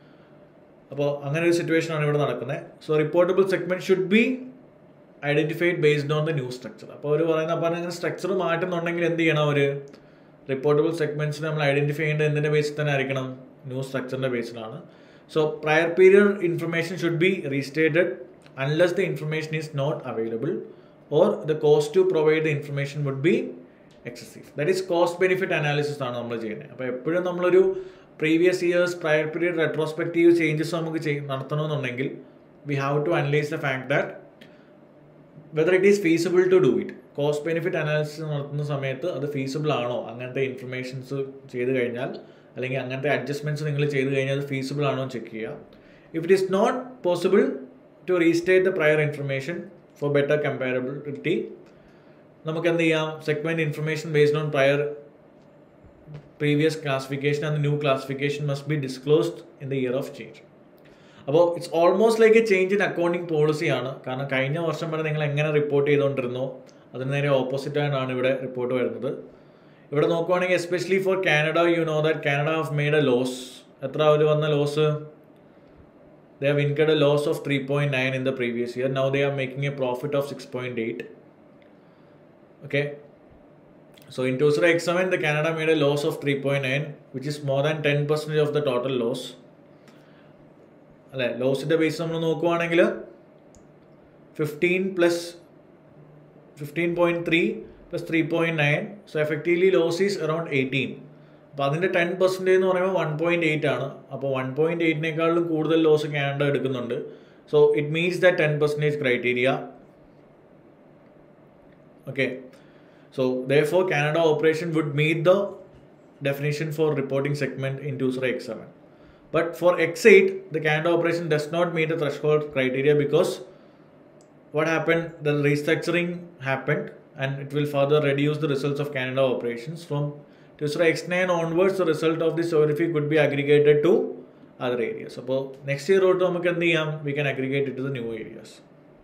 അപ്പോൾ അങ്ങനെ ഒരു situation ആണ് ഇവിടെ നടക്കുന്നത് so reportable segment should be identified based on the new structure അപ്പോൾ അവർ പറയുന്ന അപ്പോൾ അങ്ങനെ സ്ട്രക്ചർ മാറ്റുന്നുണ്ടെങ്കിൽ എന്ത് ചെയ്യണം അവർ റിപ്പോർട്ടബിൾ സെഗ്മെൻറ്റ്സിനെ നമ്മൾ ഐഡൻറ്റിഫൈ ചെയ്യേണ്ടത് എന്തിൻ്റെ ബേസിൽ തന്നെ ആയിരിക്കണം ന്യൂ സ്ട്രക്ചറിൻ്റെ ബേസിലാണ് so prior period information should be restated unless the information is not available or the cost to provide the information would be excessive that is cost benefit analysis ആണ് നമ്മൾ ചെയ്യുന്നത് അപ്പോൾ എപ്പോഴും നമ്മളൊരു previous years prior period retrospective changes നമുക്ക് ചെയ് നടത്തണമെന്നുണ്ടെങ്കിൽ we have to analyse the fact that whether it is feasible to do it cost benefit analysis നടത്തുന്ന സമയത്ത് അത് ഫീസിബിൾ ആണോ അങ്ങനത്തെ ഇൻഫർമേഷൻസ് ചെയ്ത് കഴിഞ്ഞാൽ അല്ലെങ്കിൽ അങ്ങനത്തെ അഡ്ജസ്റ്റ്മെൻറ്റ്സ് നിങ്ങൾ ചെയ്ത് കഴിഞ്ഞാൽ അത് ഫീസിബിൾ ആണോ ചെക്ക് ചെയ്യുക if it is not possible to restate the prior information for better comparability നമുക്ക് എന്ത് ചെയ്യാം segment information based on prior previous classification and new classification must be disclosed in the year of change അപ്പോൾ it's almost like a change in accounting പോളിസിയാണ് കാരണം കഴിഞ്ഞ വർഷം വരെ നിങ്ങൾ എങ്ങനെ റിപ്പോർട്ട് ചെയ്തുകൊണ്ടിരുന്നോ അതിന് നേരെ ഓപ്പോസിറ്റ് ആയിട്ടാണ് ഇവിടെ റിപ്പോർട്ട് വരുന്നത് ഇവിടെ നോക്കുവാണെങ്കിൽ especially for Canada you know that Canada have made a loss എത്ര അവർ വന്ന loss they have incurred a loss of three point nine in the previous year now they are making a profit of six point eight okay So in 2007, the Canada made a loss of 3.9, which is more than 10% of the total loss. അല്ലെ ലോസിൻ്റെ base നമ്മൾ നോക്കുവാണെങ്കിൽ fifteen plus fifteen point three plus three point nine so effectively loss is around eighteen അപ്പോൾ അതിൻ്റെ ten percentage എന്ന് പറയുമ്പോൾ one point eight ആണ് അപ്പോൾ one point എയ്റ്റിനേക്കാളും കൂടുതൽ ലോസ് കാനഡ എടുക്കുന്നുണ്ട് so it means the ten percentage criteria okay So therefore, Canada operation would meet the definition for reporting segment in TUSRA X7. But for X8, the Canada operation does not meet the threshold criteria because what happened? The restructuring happened and it will further reduce the results of Canada operations. From TUSRA X9 onwards, the result of this geography could be aggregated to other areas. So next year, we can aggregate it to the new areas.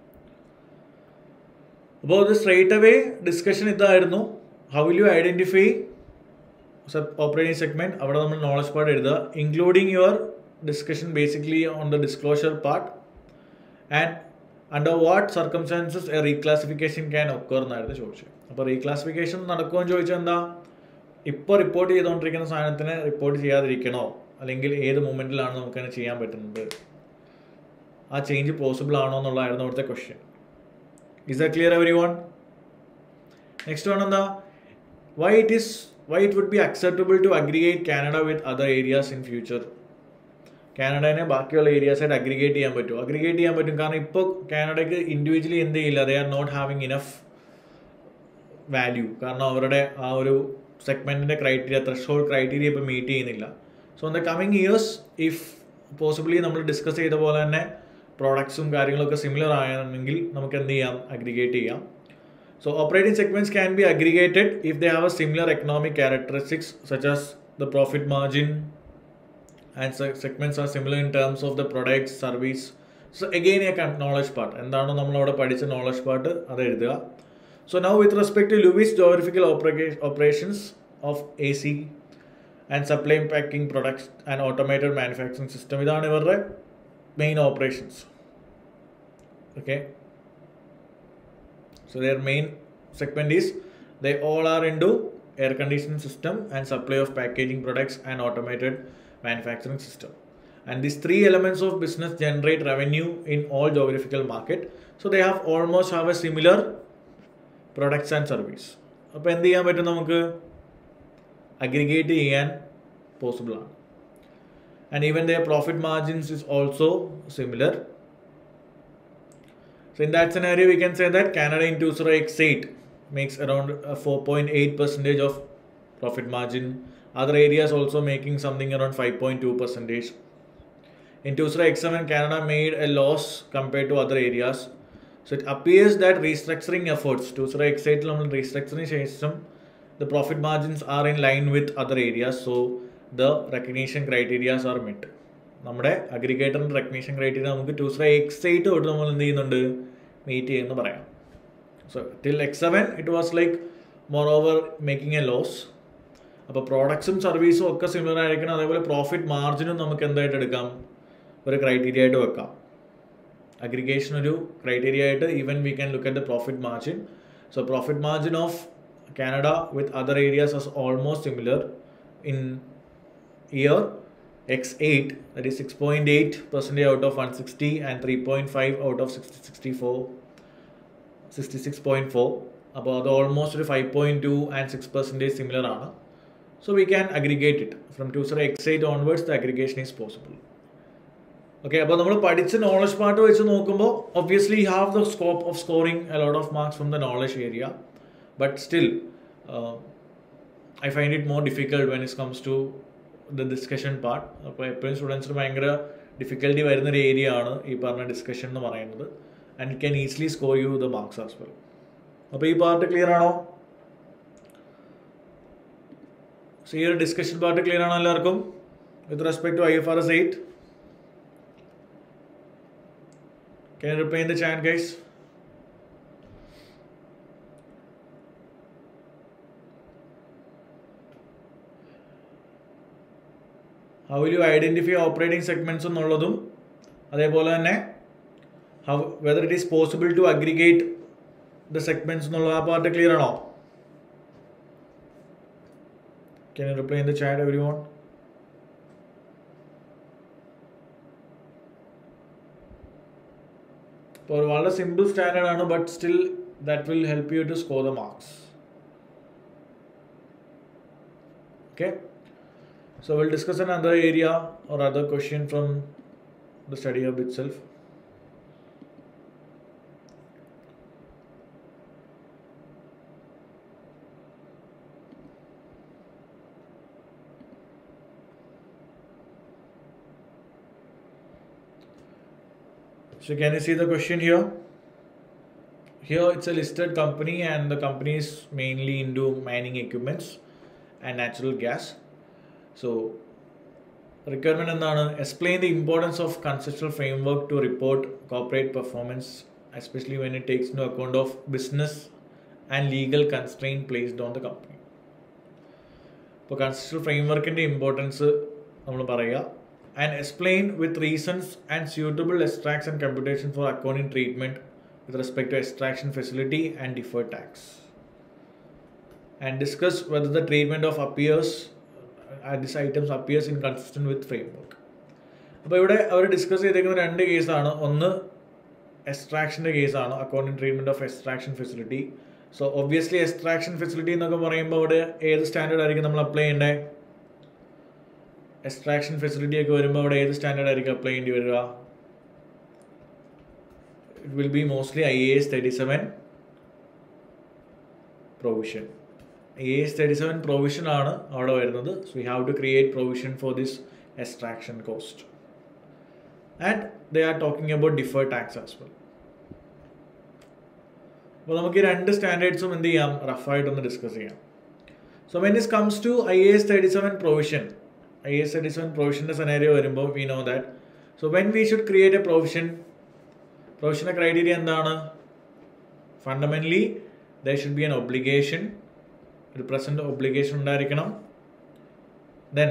അപ്പോൾ അത് straight away discussion ഇതായിരുന്നു how will you identify operating segment അവിടെ നമ്മൾ knowledge part എഴുതുക including your discussion basically on the disclosure part and under what circumstances a reclassification can occur എന്നായിരുന്നു ചോദിച്ചത് അപ്പോൾ റീക്ലാസിഫിക്കേഷൻ നടക്കുമെന്ന് ചോദിച്ചാൽ എന്താ ഇപ്പോൾ റിപ്പോർട്ട് ചെയ്തുകൊണ്ടിരിക്കുന്ന സാധനത്തിന് റിപ്പോർട്ട് ചെയ്യാതിരിക്കണോ അല്ലെങ്കിൽ ഏത് മൂമെൻറ്റിലാണ് നമുക്കതിനെ ചെയ്യാൻ പറ്റുന്നത് ആ ചേഞ്ച് പോസിബിൾ ആണോ എന്നുള്ളതായിരുന്നു അവിടുത്തെ question Is that clear everyone? Next one on the why it is why it would be acceptable to aggregate Canada with other areas in future. കാനഡനെ ബാക്കിയുള്ള ഏരിയാസായിട്ട് അഗ്രിഗേറ്റ് ചെയ്യാൻ പറ്റും അഗ്രിഗേറ്റ് ചെയ്യാൻ പറ്റും കാരണം ഇപ്പോൾ കാനഡയ്ക്ക് ഇൻഡിവിജ്വലി എന്ത് ചെയ്യില്ല they are not having enough value കാരണം അവരുടെ ആ ഒരു സെഗ്മെൻറ്റിൻ്റെ ക്രൈറ്റീരിയ ത്രഷോൾഡ് ക്രൈറ്റീരിയ ഇപ്പോൾ മീറ്റ് ചെയ്യുന്നില്ല so in the coming years if possibly നമ്മൾ ഡിസ്കസ് ചെയ്ത പോലെ തന്നെ പ്രോഡക്ട്സും കാര്യങ്ങളൊക്കെ സിമിലർ ആണെങ്കിൽ നമുക്ക് എന്ത് ചെയ്യാം അഗ്രിഗേറ്റ് ചെയ്യാം so operating segments can be aggregated if they have a similar economic characteristics such as the profit margin and segments are similar in terms of the products service so again a knowledge part എന്താണോ നമ്മളവിടെ പഠിച്ച knowledge part അത് എഴുതുക so now with respect to Lewis geographical operations of A C and supply packing products and automated manufacturing system ഇതാണ് ഇവരുടെ main operations okay So their main segment is they all are into air conditioning system and supply of packaging products and automated manufacturing system. And these three elements of business generate revenue in all geographical market. So they have almost have a similar products and service. അപ്പോൾ എന്ത് ചെയ്യാൻ പറ്റും നമുക്ക് aggregate ചെയ്യാൻ possible ആണ് and even the profit margins is also similar So in that scenario, we can say that Canada in Tusra X8 makes around a 4.8 percentage of profit margin. Other areas also making something around 5.2 percentage. In Tusra X7, Canada made a loss compared to other areas. So it appears that restructuring efforts, Tusra X8 നമ്മൾ restructuring ശേഷം the profit margins are in line with other areas. So the recognition criteria are met. നമ്മുടെ അഗ്രിഗേറ്ററിൻ്റെ recognition criteria നമുക്ക് ടൂസ്ര X eight തൊട്ട് നമ്മൾ എന്ത് ചെയ്യുന്നുണ്ട് meet ചെയ്യുമെന്ന് പറയാം so till X seven it was like more over making a loss അപ്പോൾ പ്രോഡക്ട്സും സർവീസും ഒക്കെ സിമിലർ ആയിരിക്കണം അതേപോലെ പ്രോഫിറ്റ് മാർജിനും നമുക്ക് എന്തായിട്ട് എടുക്കാം ഒരു ക്രൈറ്റീരിയ ആയിട്ട് വെക്കാം അഗ്രിഗേഷൻ ഒരു ക്രൈറ്റീരിയ ആയിട്ട് even we can look at the profit margin so profit margin of Canada with other areas as almost similar in year X8 that is 6.8 percentage out of 160 and 3.5 out of 60, 64 66.4 അപ്പോൾ അത് almost ഒരു five point two and six percentage similar ആണ് so we can aggregate it from to sir X eight onwards the aggregation is possible okay അപ്പോൾ നമ്മൾ പഠിച്ച knowledge part വെച്ച് നോക്കുമ്പോൾ obviously have the scope of scoring a lot of marks from the knowledge area but still I find it more difficult when it comes to the discussion part അപ്പോൾ എപ്പോഴും സ്റ്റുഡൻസിന് ഭയങ്കര difficulty വരുന്നൊരു area ആണ് ഈ പറഞ്ഞ ഡിസ്കഷൻ എന്ന് പറയുന്നത് and it can easily score you the marks as well അപ്പോൾ ഈ പാർട്ട് ക്ലിയർ ആണോ സോ ഈ ഒരു ഡിസ്കഷൻ പാർട്ട് ക്ലിയർ ആണോ എല്ലാവർക്കും with respect to I F R S eight Can you reply in the chat, guys? How will you identify operating segments എന്നുള്ളതും അതേപോലെ തന്നെ how whether it is possible to aggregate the segments എന്നുള്ള ആ part clear ആണോ Can you reply in the chat, everyone? ഇപ്പോൾ വളരെ simple standard ആണ് but still that will help you to score the marks okay So we'll discuss another area or other question from the study of itself. So can you see the question here? Here it's a listed company and the company is mainly into mining equipments and natural gas. So requirement എന്താണ് explain the importance of conceptual framework to report corporate performance especially when it takes into account of business and legal constraint placed on the company ഇപ്പോൾ conceptual ഫ്രെയിംവർക്കിൻ്റെ importance നമ്മൾ പറയുക and explain with reasons and suitable extracts and computation for accounting treatment with respect to extraction facility and defer tax and discuss whether the treatment of appears this items appears in consistent with framework അപ്പോൾ ഇവിടെ അവർ discuss ചെയ്തേക്കുന്ന രണ്ട് കേസാണ് ഒന്ന് എക്സ്ട്രാക്ഷൻ്റെ കേസാണ് accounting treatment of extraction facility so obviously extraction facility എന്നൊക്കെ പറയുമ്പോൾ അവിടെ ഏത് സ്റ്റാൻഡേർഡ് ആയിരിക്കും നമ്മൾ അപ്ലൈ ചെയ്യേണ്ടത് എക്സ്ട്രാക്ഷൻ ഫെസിലിറ്റി ഒക്കെ വരുമ്പോൾ അവിടെ ഏത് സ്റ്റാൻഡേർഡ് ആയിരിക്കും അപ്ലൈ ചെയ്യേണ്ടി വരിക it will be mostly I A S thirty seven provision A S thirty seven provision ആണ് അവിടെ വരുന്നത് so we have to create provision for this extraction cost and they are talking about defer tax as well അപ്പോൾ നമുക്ക് ഈ രണ്ട് സ്റ്റാൻഡേർഡ്സും എന്ത് ചെയ്യാം റഫായിട്ടൊന്ന് ഡിസ്കസ് ചെയ്യാം so when is comes to I A S thirty seven provision I S thirty seven പ്രൊവിഷൻ്റെ സെനാരിയോ വരുമ്പോൾ V know that so when we should create a provision പ്രൊവിഷൻ്റെ ക്രൈറ്റീരിയ എന്താണ് fundamentally there should be an obligation ഒരു present obligation ഉണ്ടായിരിക്കണം then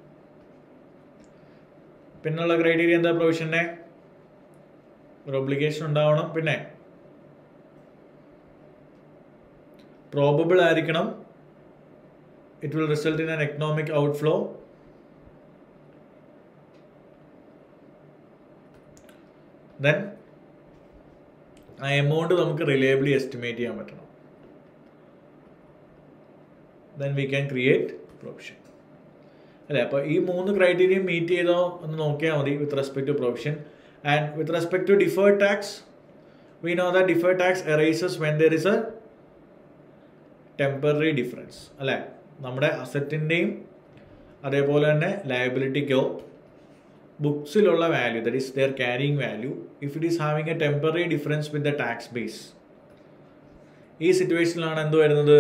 പിന്നുള്ള criteria എന്താ പ്രൊവിഷൻ്റെ ഒരു ഒബ്ലിഗേഷൻ ഉണ്ടാവണം പിന്നെ പ്രോബബിൾ ആയിരിക്കണം it will result in an economic outflow then ആ എമൗണ്ട് നമുക്ക് റിലയബിളി എസ്റ്റിമേറ്റ് ചെയ്യാൻ പറ്റണം then we can create provision അല്ലേ അപ്പോൾ ഈ മൂന്ന് ക്രൈറ്റീരിയ മീറ്റ് ചെയ്തോ എന്ന് നോക്കിയാൽ മതി with respect to provision and with respect to deferred tax we know that deferred tax arises when there is a temporary difference അല്ലേ നമ്മുടെ അസറ്റിൻ്റെയും അതേപോലെ തന്നെ ലയബിലിറ്റിക്കോ ബുക്സിലുള്ള value that is their carrying value if it is having a temporary difference with the tax base ഈ സിറ്റുവേഷനിലാണ് എന്ത് വരുന്നത്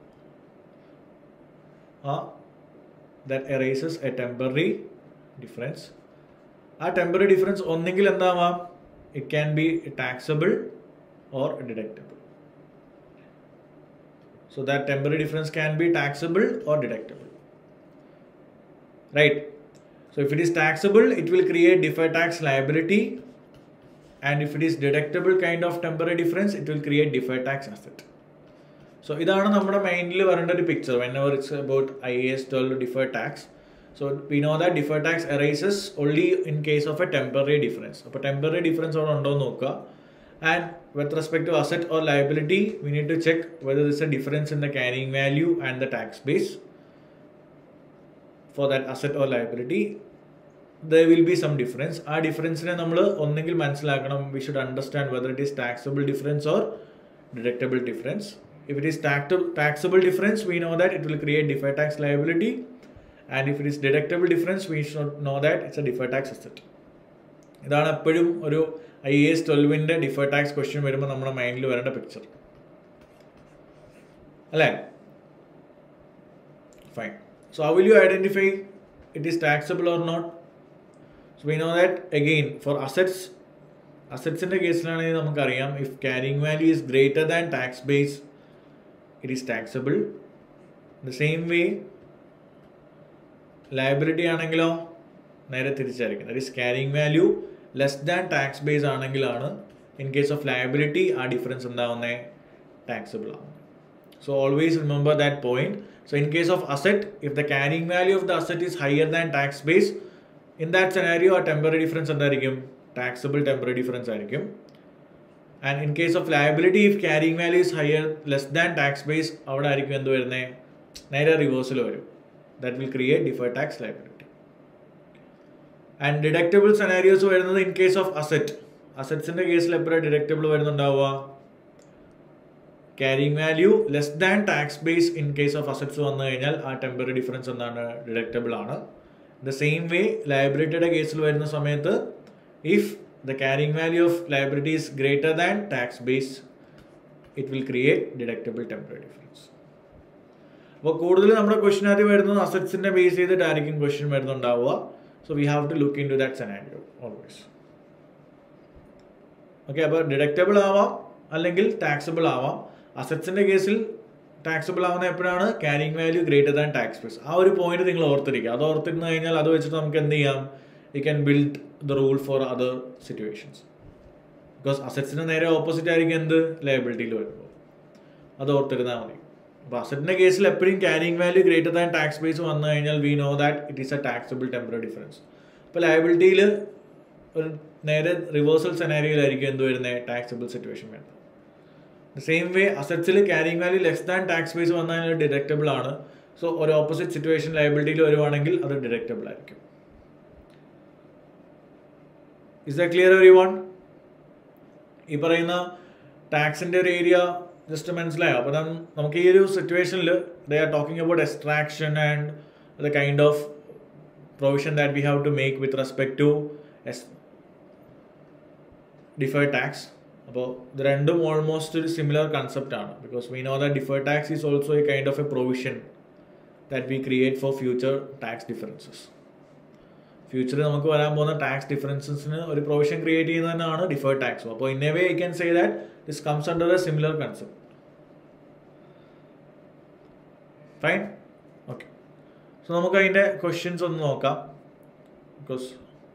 ആ that arises a temporary difference ആ ടെമ്പററി ഡിഫറൻസ് ഒന്നെങ്കിൽ എന്താവാം it can be taxable or deductible So that temporary difference can be taxable or deductible. Right. So if it is taxable, it will create deferred tax liability. And if it is deductible kind of temporary difference, it will create deferred tax asset. So ഇതാണ് നമ്മുടെ മൈൻഡിൽ വരേണ്ട ഒരു picture whenever it's about I S twelve deferred tax so we know that deferred tax arises only in case of a temporary difference അപ്പോൾ temporary difference അവിടെ ഉണ്ടോ എന്ന് നോക്കുക and with respect to asset or liability we need to check whether there's a difference in the carrying value and the tax base for that asset or liability there will be some difference ആ ഡിഫറൻസിനെ നമ്മൾ ഒന്നെങ്കിൽ മനസ്സിലാക്കണം we should understand whether it is taxable difference or deductible difference if it is taxable difference we know that it will create defer tax liability and if it is deductible difference we should know that it's a defer tax asset ഇതാണ് എപ്പോഴും ഒരു I A S ട്വൽവിൻ്റെ defer tax question വരുമ്പോൾ നമ്മുടെ മൈൻഡിൽ വരേണ്ട picture അല്ലേ fine so how will you identify it is taxable or not so we know that again for assets അസറ്റ്സിൻ്റെ കേസിലാണെങ്കിൽ നമുക്കറിയാം if carrying value is greater than tax base it is taxable the same way liability ആണെങ്കിലോ നേരെ തിരിച്ചായിരിക്കും that is carrying value less than tax base ആണെങ്കിലാണ് in case of liability ആ difference എന്താവുന്നത് taxable ആവുന്നത് so always remember that point so in case of asset if the carrying value of the asset is higher than tax base in that scenario ആ temporary difference എന്തായിരിക്കും taxable temporary difference ആയിരിക്കും and in case of liability if carrying value is higher less than tax base അവിടെ ആയിരിക്കും എന്ത് വരുന്നത് നേരെ reversal വരും that will create defer tax liability and deductible scenarios വരുന്നത് ഇൻ കേസ് ഓഫ് അസെറ്റ് അസറ്റ്സിന്റെ കേസിൽ എപ്പോഴാണ് ഡിഡക്റ്റബിൾ വരുന്നുണ്ടാവുക carrying value less than tax base in case of assets വന്നു കഴിഞ്ഞാൽ ആ ടെമ്പററി ഡിഫറൻസ് എന്താണ് ഡിഡക്റ്റബിൾ ആണ് ദ സെയിം വേ ലയബിലിറ്റിയുടെ കേസിൽ വരുന്ന സമയത്ത് if the carrying value of liability is greater than tax base it will create deductible temporary difference അപ്പോൾ കൂടുതൽ നമ്മുടെ ക്വസ്റ്റിനകത്ത് വരുന്നത് അസറ്റ്സിന്റെ ബേസ് ചെയ്തിട്ടായിരിക്കും ക്വസ്റ്റ്യൻ വരുന്നുണ്ടാവുക so we have to look into that scenario always okay അപ്പോൾ ഡിഡക്റ്റബിൾ ആവാം അല്ലെങ്കിൽ ടാക്സബിൾ ആവാം അസറ്റ്സിന്റെ കേസിൽ ടാക്സബിൾ ആവുന്ന എപ്പോഴാണ് carrying value greater than tax base ആ ഒരു പോയിന്റ് നിങ്ങൾ ഓർത്തിരിക്കുക അത് ഓർത്തിരുന്ന് കഴിഞ്ഞാൽ അത് വെച്ചിട്ട് നമുക്ക് എന്ത് ചെയ്യാം you can build the rule for other situations because അസറ്റ്സിന് നേരെ ഓപ്പോസിറ്റ് ആയിരിക്കും എന്ത് ലയബിലിറ്റിയിൽ വരുമ്പോൾ അത് ഓർത്തിരുന്നാൽ മതി അപ്പോൾ അസറ്റിൻ്റെ കേസിൽ എപ്പോഴും carrying value greater than tax base വന്നു കഴിഞ്ഞാൽ we know that it is a taxable temporary difference അപ്പോൾ ലയബിലിറ്റിയിൽ ഒരു നേരെ റിവേഴ്സൽ സെനാരിയോയിലായിരിക്കും എന്ത് വരുന്നത് ടാക്സബിൾ സിറ്റുവേഷൻ വരുന്നത് സെയിം വേ അസറ്റ്സിൽ carrying value less than tax base വന്നു കഴിഞ്ഞാൽ ഡിഡക്റ്റബിൾ ആണ് സോ ഒരു ഓപ്പോസിറ്റ് സിറ്റുവേഷൻ ലയബിലിറ്റിയിൽ വരുവാണെങ്കിൽ അത് ഡിഡക്റ്റബിൾ ആയിരിക്കും is the clear everyone ഈ പറയുന്ന ടാക്സിൻ്റെ ഒരു ഏരിയ ജസ്റ്റ് മനസ്സിലായോ അപ്പോൾ നമുക്ക് ഈ ഒരു സിറ്റുവേഷനിൽ they are talking about extraction and the kind of provision that we have to make with respect to deferred tax അപ്പോൾ ഇത് രണ്ടും ഓൾമോസ്റ്റ് ഒരു സിമിലർ കൺസെപ്റ്റ് ആണ് because we know that deferred tax is also a kind of a provision that we create for future tax differences ഫ്യൂച്ചറിൽ നമുക്ക് വരാൻ പോകുന്ന tax ഡിഫറൻസസിന് ഒരു പ്രൊവിഷൻ ക്രിയേറ്റ് ചെയ്യുന്നതന്നെയാണ് ഡിഫേർഡ് ടാക്സും അപ്പോൾ in a way I can say that this comes under a similar concept fine okay so നമുക്ക് അതിൻ്റെ questions ഒന്ന് നോക്കാം because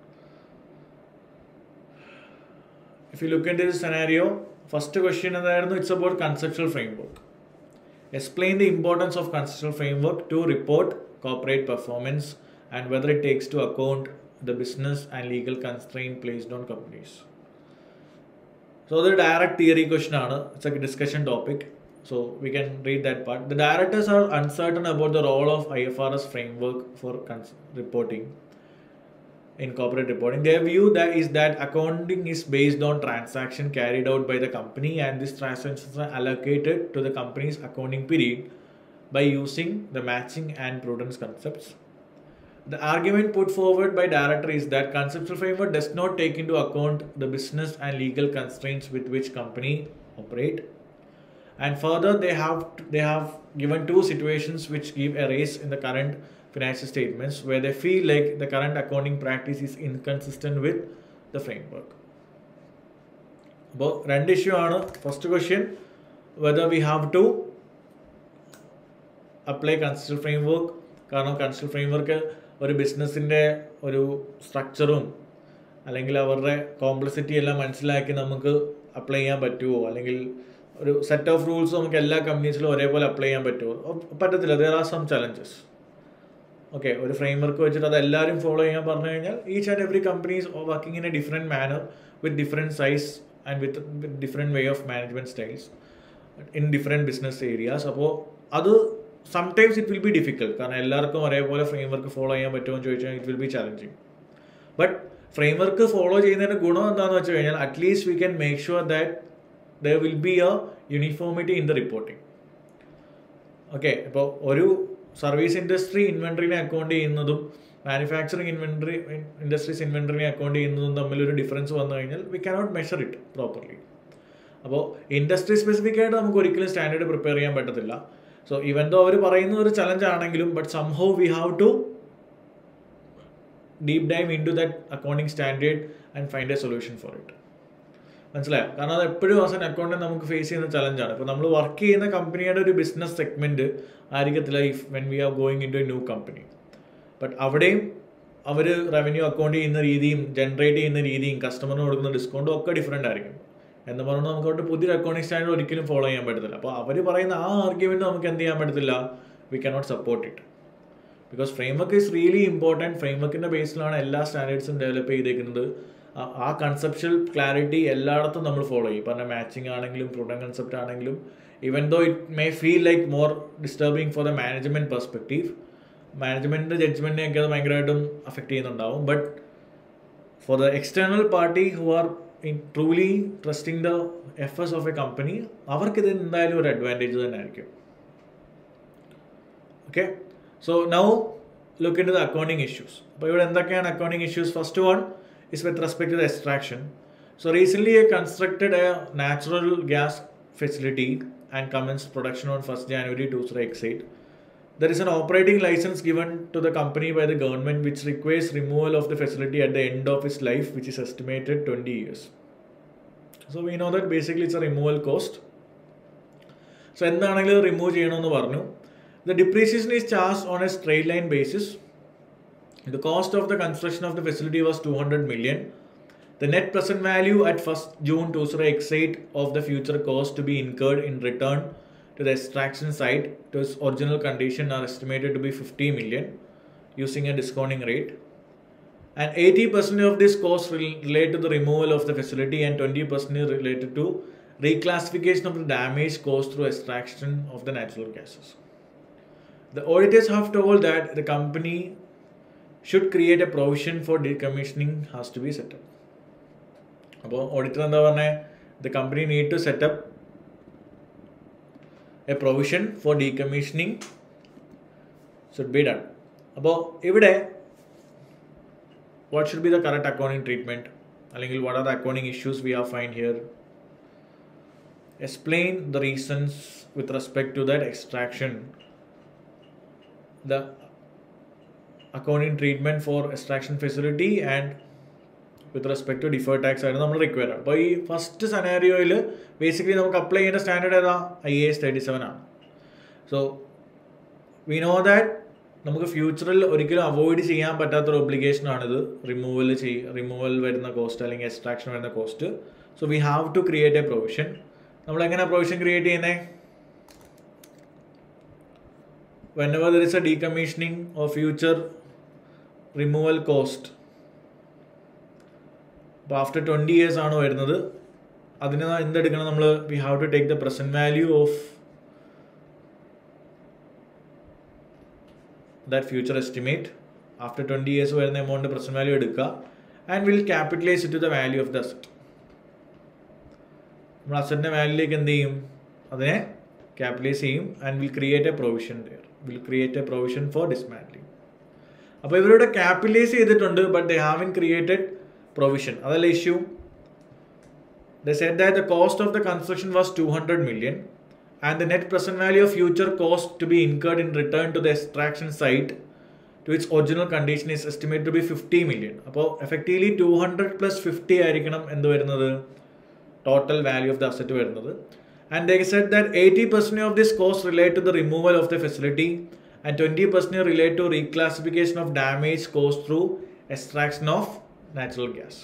if you look in this scenario first question എന്തായിരുന്നു it's about conceptual framework explain the importance of conceptual framework to report corporate performance and whether it takes to account the business and legal constraint placed on companies. So the direct theory question ആണ് it's a discussion topic. So we can read that part. The directors are uncertain about the role of IFRS framework for cons- reporting in corporate reporting. Their view that is that accounting is based on transaction carried out by the company and these transactions are allocated to the company's accounting period by using the matching and prudence concepts. The argument put forward by director is that conceptual framework does not take into account the business and legal constraints with which company operate. And further, they have they have given two situations which give a raise in the current financial statements where they feel like the current accounting practice is inconsistent with the framework. അപ്പോൾ രണ്ട് issue ആണ് first question whether we have to apply consistent framework കാരണം consistent framework ഒരു ബിസിനസ്സിൻ്റെ ഒരു സ്ട്രക്ചറും അല്ലെങ്കിൽ അവരുടെ complexity എല്ലാം മനസ്സിലാക്കി നമുക്ക് അപ്ലൈ ചെയ്യാൻ പറ്റുമോ അല്ലെങ്കിൽ ഒരു സെറ്റ് ഓഫ് റൂൾസ് നമുക്ക് എല്ലാ കമ്പനീസിലും ഒരേപോലെ അപ്ലൈ ചെയ്യാൻ പറ്റുമോ പറ്റത്തില്ല there are some challenges okay ഒരു ഫ്രെയിം വർക്ക് വെച്ചിട്ട് അത് എല്ലാവരും ഫോളോ ചെയ്യാൻ പറഞ്ഞു കഴിഞ്ഞാൽ each and every companies working in a different manner with different size and with with different way of management styles in different business areas അപ്പോൾ അത് sometimes it will be difficult കാരണം എല്ലാവർക്കും ഒരേപോലെ ഫ്രെയിം വർക്ക് ഫോളോ ചെയ്യാൻ പറ്റുമോ എന്ന് ചോദിച്ചാൽ it will be challenging but framework follow ചെയ്യുന്നതിൻ്റെ ഗുണം എന്താണെന്ന് വെച്ച് കഴിഞ്ഞാൽ at least we can make sure that there will be a uniformity in the reporting okay ഇപ്പോൾ ഒരു സർവീസ് ഇൻഡസ്ട്രി ഇൻവെൻട്രീനെ അക്കൗണ്ട് ചെയ്യുന്നതും മാനുഫാക്ചറിങ് ഇൻവെൻട്രി ഇൻഡസ്ട്രീസ് ഇൻവെൻട്രീനെ അക്കൗണ്ട് ചെയ്യുന്നതും തമ്മിലൊരു ഡിഫറൻസ് വന്നു കഴിഞ്ഞാൽ we cannot measure it properly അപ്പോൾ ഇൻഡസ്ട്രി സ്പെസിഫിക് ആയിട്ട് നമുക്ക് ഒരിക്കലും സ്റ്റാൻഡേർഡ് പ്രിപ്പയർ ചെയ്യാൻ പറ്റത്തില്ല സോ ഇവൻ ദോ അവർ പറയുന്ന ഒരു ചലഞ്ച് ആണെങ്കിലും but somehow we have to deep dive into that accounting standard and find a solution for it മനസ്സിലായോ കാരണം അത് എപ്പോഴും ആസ് എൻ അക്കൗണ്ടിൽ നമുക്ക് ഫേസ് ചെയ്യുന്ന ചലഞ്ചാണ് ഇപ്പോൾ നമ്മൾ വർക്ക് ചെയ്യുന്ന കമ്പനിയുടെ ഒരു ബിസിനസ് സെഗ്മെൻറ്റ് ആയിരിക്കത്തില്ല if when we are going into a new company but അവിടെയും അവർ റവന്യൂ അക്കൗണ്ട് ചെയ്യുന്ന രീതിയും ജനറേറ്റ് ചെയ്യുന്ന രീതിയും കസ്റ്റമറിന് കൊടുക്കുന്ന ഡിസ്കൗണ്ടും ഒക്കെ ഡിഫറെൻ്റ് ആയിരിക്കും എന്ന് പറഞ്ഞാൽ നമുക്ക് അവിടെ പുതിയൊരു അക്കൗണ്ടിങ് സ്റ്റാൻഡേർഡ് ഒരിക്കലും ഫോളോ ചെയ്യാൻ പറ്റത്തില്ല അപ്പോൾ അവർ പറയുന്ന ആ ആർഗ്യുമെൻറ്റ് നമുക്ക് എന്ത് ചെയ്യാൻ പറ്റത്തില്ല we cannot support it because framework is really important ഫ്രെയിംവർക്കിൻ്റെ ബേസിലാണ് എല്ലാ സ്റ്റാൻഡേർഡ്സും ഡെവലപ്പ് ചെയ്തേക്കുന്നത് ആ കൺസെപ്ഷ്യൽ ക്ലാരിറ്റി എല്ലായിടത്തും നമ്മൾ ഫോളോ ചെയ്യും പറഞ്ഞ മാച്ചിങ് ആണെങ്കിലും പ്രൊഡക്റ്റ് കൺസെപ്റ്റ് ആണെങ്കിലും even though it may feel like more disturbing for the management perspective മാനേജ്മെൻറ്റിൻ്റെ ജഡ്ജ്മെൻറ്റിനെയൊക്കെ അത് ഭയങ്കരമായിട്ടും അഫക്റ്റ് ചെയ്യുന്നുണ്ടാവും but for the external party who are in truly trusting the affairs of a company അവർക്കിത് എന്തായാലും ഒരു അഡ്വാൻറ്റേജ് തന്നെ ആയിരിക്കും okay so now look into the accounting issues അപ്പോൾ ഇവിടെ എന്തൊക്കെയാണ് accounting issues first one is with respect to the extraction. So recently I constructed a natural gas facility and commenced production on 1st January 2008. There is an operating license given to the company by the government which requires removal of the facility at the end of its life which is estimated 20 years. So we know that basically it's a removal cost. So എന്താണെങ്കിലും remove ചെയ്യണമെന്ന് പറഞ്ഞു the depreciation is charge on a straight line basis The cost of the construction of the facility was 200 million. The net present value at 1st June 2008 of the future cost to be incurred in return to the extraction site to its original condition are estimated to be 50 million using a discounting rate. And 80% of this cost will relate to the removal of the facility and 20% is related to reclassification of the damage caused through extraction of the natural gases. The auditors have told that the company should create a provision for decommissioning has to be set up. അപ്പോൾ auditor എന്താ പറഞ്ഞത് the company need to set up a provision for decommissioning should be done അപ്പോൾ ഇവിടെ what should be the correct accounting treatment അല്ലെങ്കിൽ what are the accounting issues we are find here explain the reasons with respect to that extraction the accounting treatment for extraction facility and with respect to deferred tax ആയിരുന്നു നമ്മൾ require ആണ് അപ്പോൾ ഈ first സെനാരിയോയിൽ basically നമുക്ക് അപ്ലൈ ചെയ്യേണ്ട standard ഏതാ I A S thirty seven ആണ് സോ വി നോ ദാറ്റ് നമുക്ക് ഫ്യൂച്ചറിൽ ഒരിക്കലും അവോയ്ഡ് ചെയ്യാൻ പറ്റാത്തൊരു ഒബ്ലിഗേഷൻ ആണിത് റിമൂവൽ ചെയ് റിമൂവൽ വരുന്ന കോസ്റ്റ് അല്ലെങ്കിൽ എക്സ്ട്രാക്ഷൻ വരുന്ന cost so we have to create a provision നമ്മൾ എങ്ങനെ പ്രൊവിഷൻ ക്രിയേറ്റ് ചെയ്യുന്നത് whenever there is a decommissioning or future removal cost അപ്പോൾ ആഫ്റ്റർ ട്വൻറ്റി ഇയേഴ്സ് ആണ് വരുന്നത് അതിന് എന്തെടുക്കണം നമ്മൾ we have to take the present value of that future estimate after twenty years വരുന്ന എമൗണ്ട് പ്രസൻറ്റ് വാല്യൂ എടുക്കുക and will capitalise to the value of the asset നമ്മൾ അസറ്റിൻ്റെ വാല്യൂലേക്ക് എന്ത് ചെയ്യും അതിനെ ക്യാപിറ്റലൈസ് ചെയ്യും and will create a provision there will create a provision for dismantling അപ്പോൾ ഇവരുടെ ക്യാപിറ്റലൈസ് ചെയ്തിട്ടുണ്ട് but they have in created provision അതല്ല issue the set that the cost of the construction was two hundred million and the net present value of future cost to be incurred in return to the extraction site to its original condition is estimate to be fifty million അപ്പോൾ effectively two hundred plus fifty ആയിരിക്കണം എന്ത് വരുന്നത് total value of the asset വരുന്നത് and they said that 80% of this cost relate to the removal of the facility and 20% relate to reclassification of damage caused through extraction of natural gas.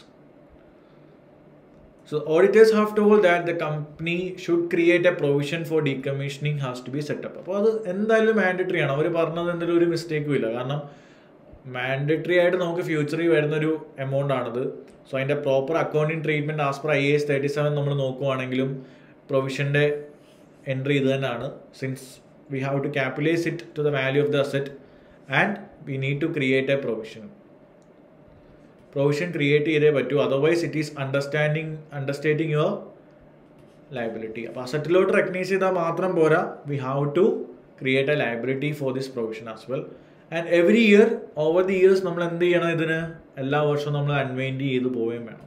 So auditors have told that the company should create a provision for decommissioning has to be set up. അപ്പോൾ അത് എന്തായാലും mandatory ആണ് അവർ പറഞ്ഞത് എന്തെങ്കിലും ഒരു മിസ്റ്റേക്കും ഇല്ല കാരണം mandatory ആയിട്ട് നമുക്ക് ഫ്യൂച്ചറിൽ വരുന്നൊരു എമൗണ്ട് ആണത് സോ അതിൻ്റെ proper accounting treatment as per I S thirty seven നമ്മൾ നോക്കുവാണെങ്കിലും പ്രൊവിഷൻ്റെ എൻട്രി ഇത് തന്നെയാണ് since we have to capitalise it to the value of the asset and we need to create a provision provision create ചെയ്തേ പറ്റൂ otherwise it is understanding understanding your liability അപ്പോൾ അസറ്റിലോട്ട് recognise ചെയ്താൽ മാത്രം പോരാ we have to create a liability for this provision as well and every year over the years നമ്മൾ എന്ത് ചെയ്യണം ഇതിന് എല്ലാ വർഷവും നമ്മൾ അൺവൈൻഡ് ചെയ്ത് പോവുകയും വേണം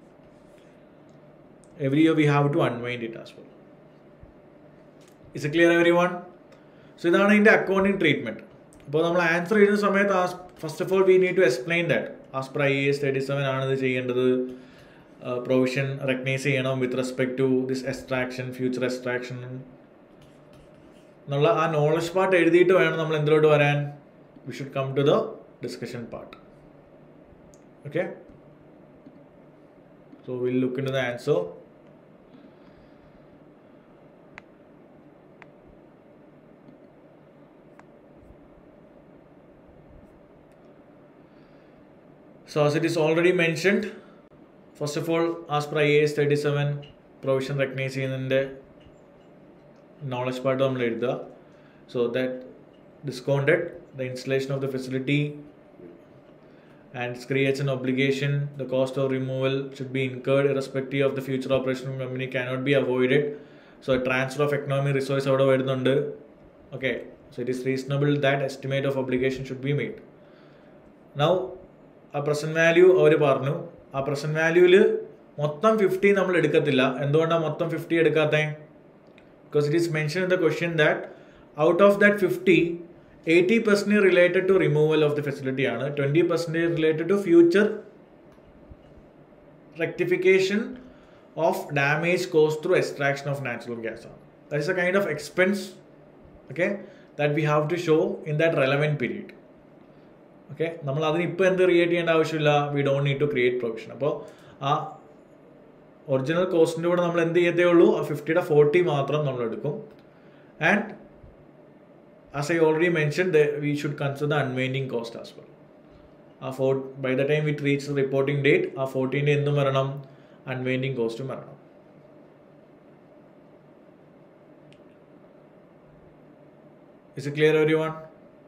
every year we have to unwind it as well. Is it clear everyone? So ഇതാണ് ഇതിൻ്റെ അക്കൗണ്ടിങ് ട്രീറ്റ്മെൻറ്റ് അപ്പോൾ നമ്മൾ ആൻസർ ചെയ്യുന്ന സമയത്ത് as first of all we need to explain that as per I S thirty seven ആണ് ഇത് ചെയ്യേണ്ടത് provision recognise ചെയ്യണം with respect to this extraction future extraction എന്നുള്ള ആ നോളജ് പാർട്ട് എഴുതിയിട്ട് വേണം നമ്മൾ എന്തിലോട്ട് വരാൻ we should come to the discussion part okay so will look into the answer So as it is already mentioned, first of all, as per IAS 37 provision recognize ചെയ്യുന്നതിൻ്റെ knowledge part നമ്മൾ എഴുതുക so that discounted the installation of the facility and creates an obligation the cost of removal should be incurred irrespective of the future operation company cannot be avoided so transfer of economic resource അവിടെ വരുന്നുണ്ട് okay so it is reasonable that estimate of obligation should be made now ആ present value അവർ പറഞ്ഞു ആ present വാല്യൂവിൽ മൊത്തം fifty നമ്മൾ എടുക്കത്തില്ല എന്തുകൊണ്ടാണ് മൊത്തം ഫിഫ്റ്റി എടുക്കാത്തത് because it is mention in the question that out of that fifty eighty percent related to removal of the facility ആണ് twenty percentage related to future rectification of damage cause through extraction of natural gas ആണ് that is a kind of expense okay that we have to show in that relevant period okay നമ്മൾ അതിന് ഇപ്പോൾ എന്ത് create ചെയ്യേണ്ട ആവശ്യമില്ല we don't need to create provision അപ്പോൾ ആ original കോസ്റ്റിൻ്റെ കൂടെ നമ്മൾ എന്ത് ചെയ്യത്തേ ഉള്ളൂ ആ ഫിഫ്റ്റിയുടെ ഫോർട്ടി മാത്രം നമ്മൾ എടുക്കും and as I already mention we should consider the unwinding cost as well ആ for by the time we reach reporting date ആ ഫോർട്ടീൻ്റെ എന്തും വരണം അൺവൈൻഡിങ് കോസ്റ്റും വരണം is it clear everyone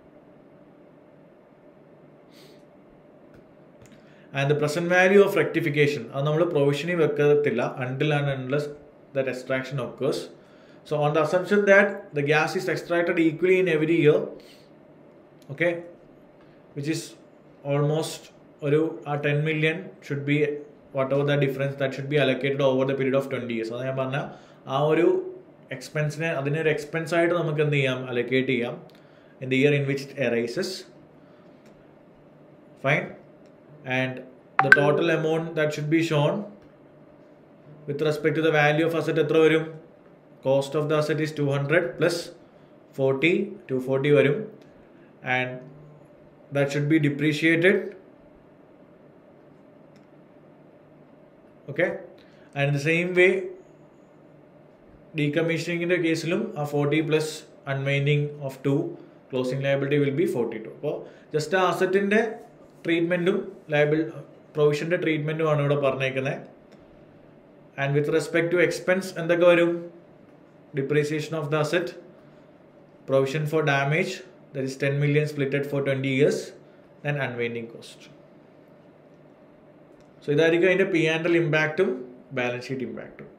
and the present value of rectification അത് നമ്മൾ പ്രൊവിഷനിൽ വെക്കത്തില്ല until and unless that extraction occurs So on the assumption that the gas is extracted equally in every year, okay, which is almost ഒരു ആ ten million should be whatever the difference that should be allocated over the period of twenty years അത് ഞാൻ പറഞ്ഞ ആ ഒരു എക്സ്പെൻസിനെ അതിനൊരു expense ആയിട്ട് നമുക്ക് എന്ത് ചെയ്യാം അലക്കേറ്റ് ചെയ്യാം in the year in which arises fine and the total amount that should be shown with respect to the value of asset എത്ര വരും cost of the asset is two hundred plus forty two forty വരും and that should be depreciated okay and the same way ഡീകമ്മീഷനിങ്ങിൻ്റെ കേസിലും ആ forty plus unwinding of two closing liability will be forty two അപ്പോൾ just ആ അസറ്റിൻ്റെ ട്രീറ്റ്മെൻറ്റും liable പ്രൊവിഷൻ്റെ ട്രീറ്റ്മെൻറ്റുമാണ് ഇവിടെ പറഞ്ഞേക്കുന്നത് and with respect to expense എന്തൊക്കെ വരും depreciation of the asset provision for damage that is ten million splitted for twenty years and unwinding cost so ഇതായിരിക്കും അതിൻ്റെ പി ആൻഡ് എൽ ഇമ്പാക്റ്റും ബാലൻസ് ഷീറ്റ് ഇമ്പാക്റ്റും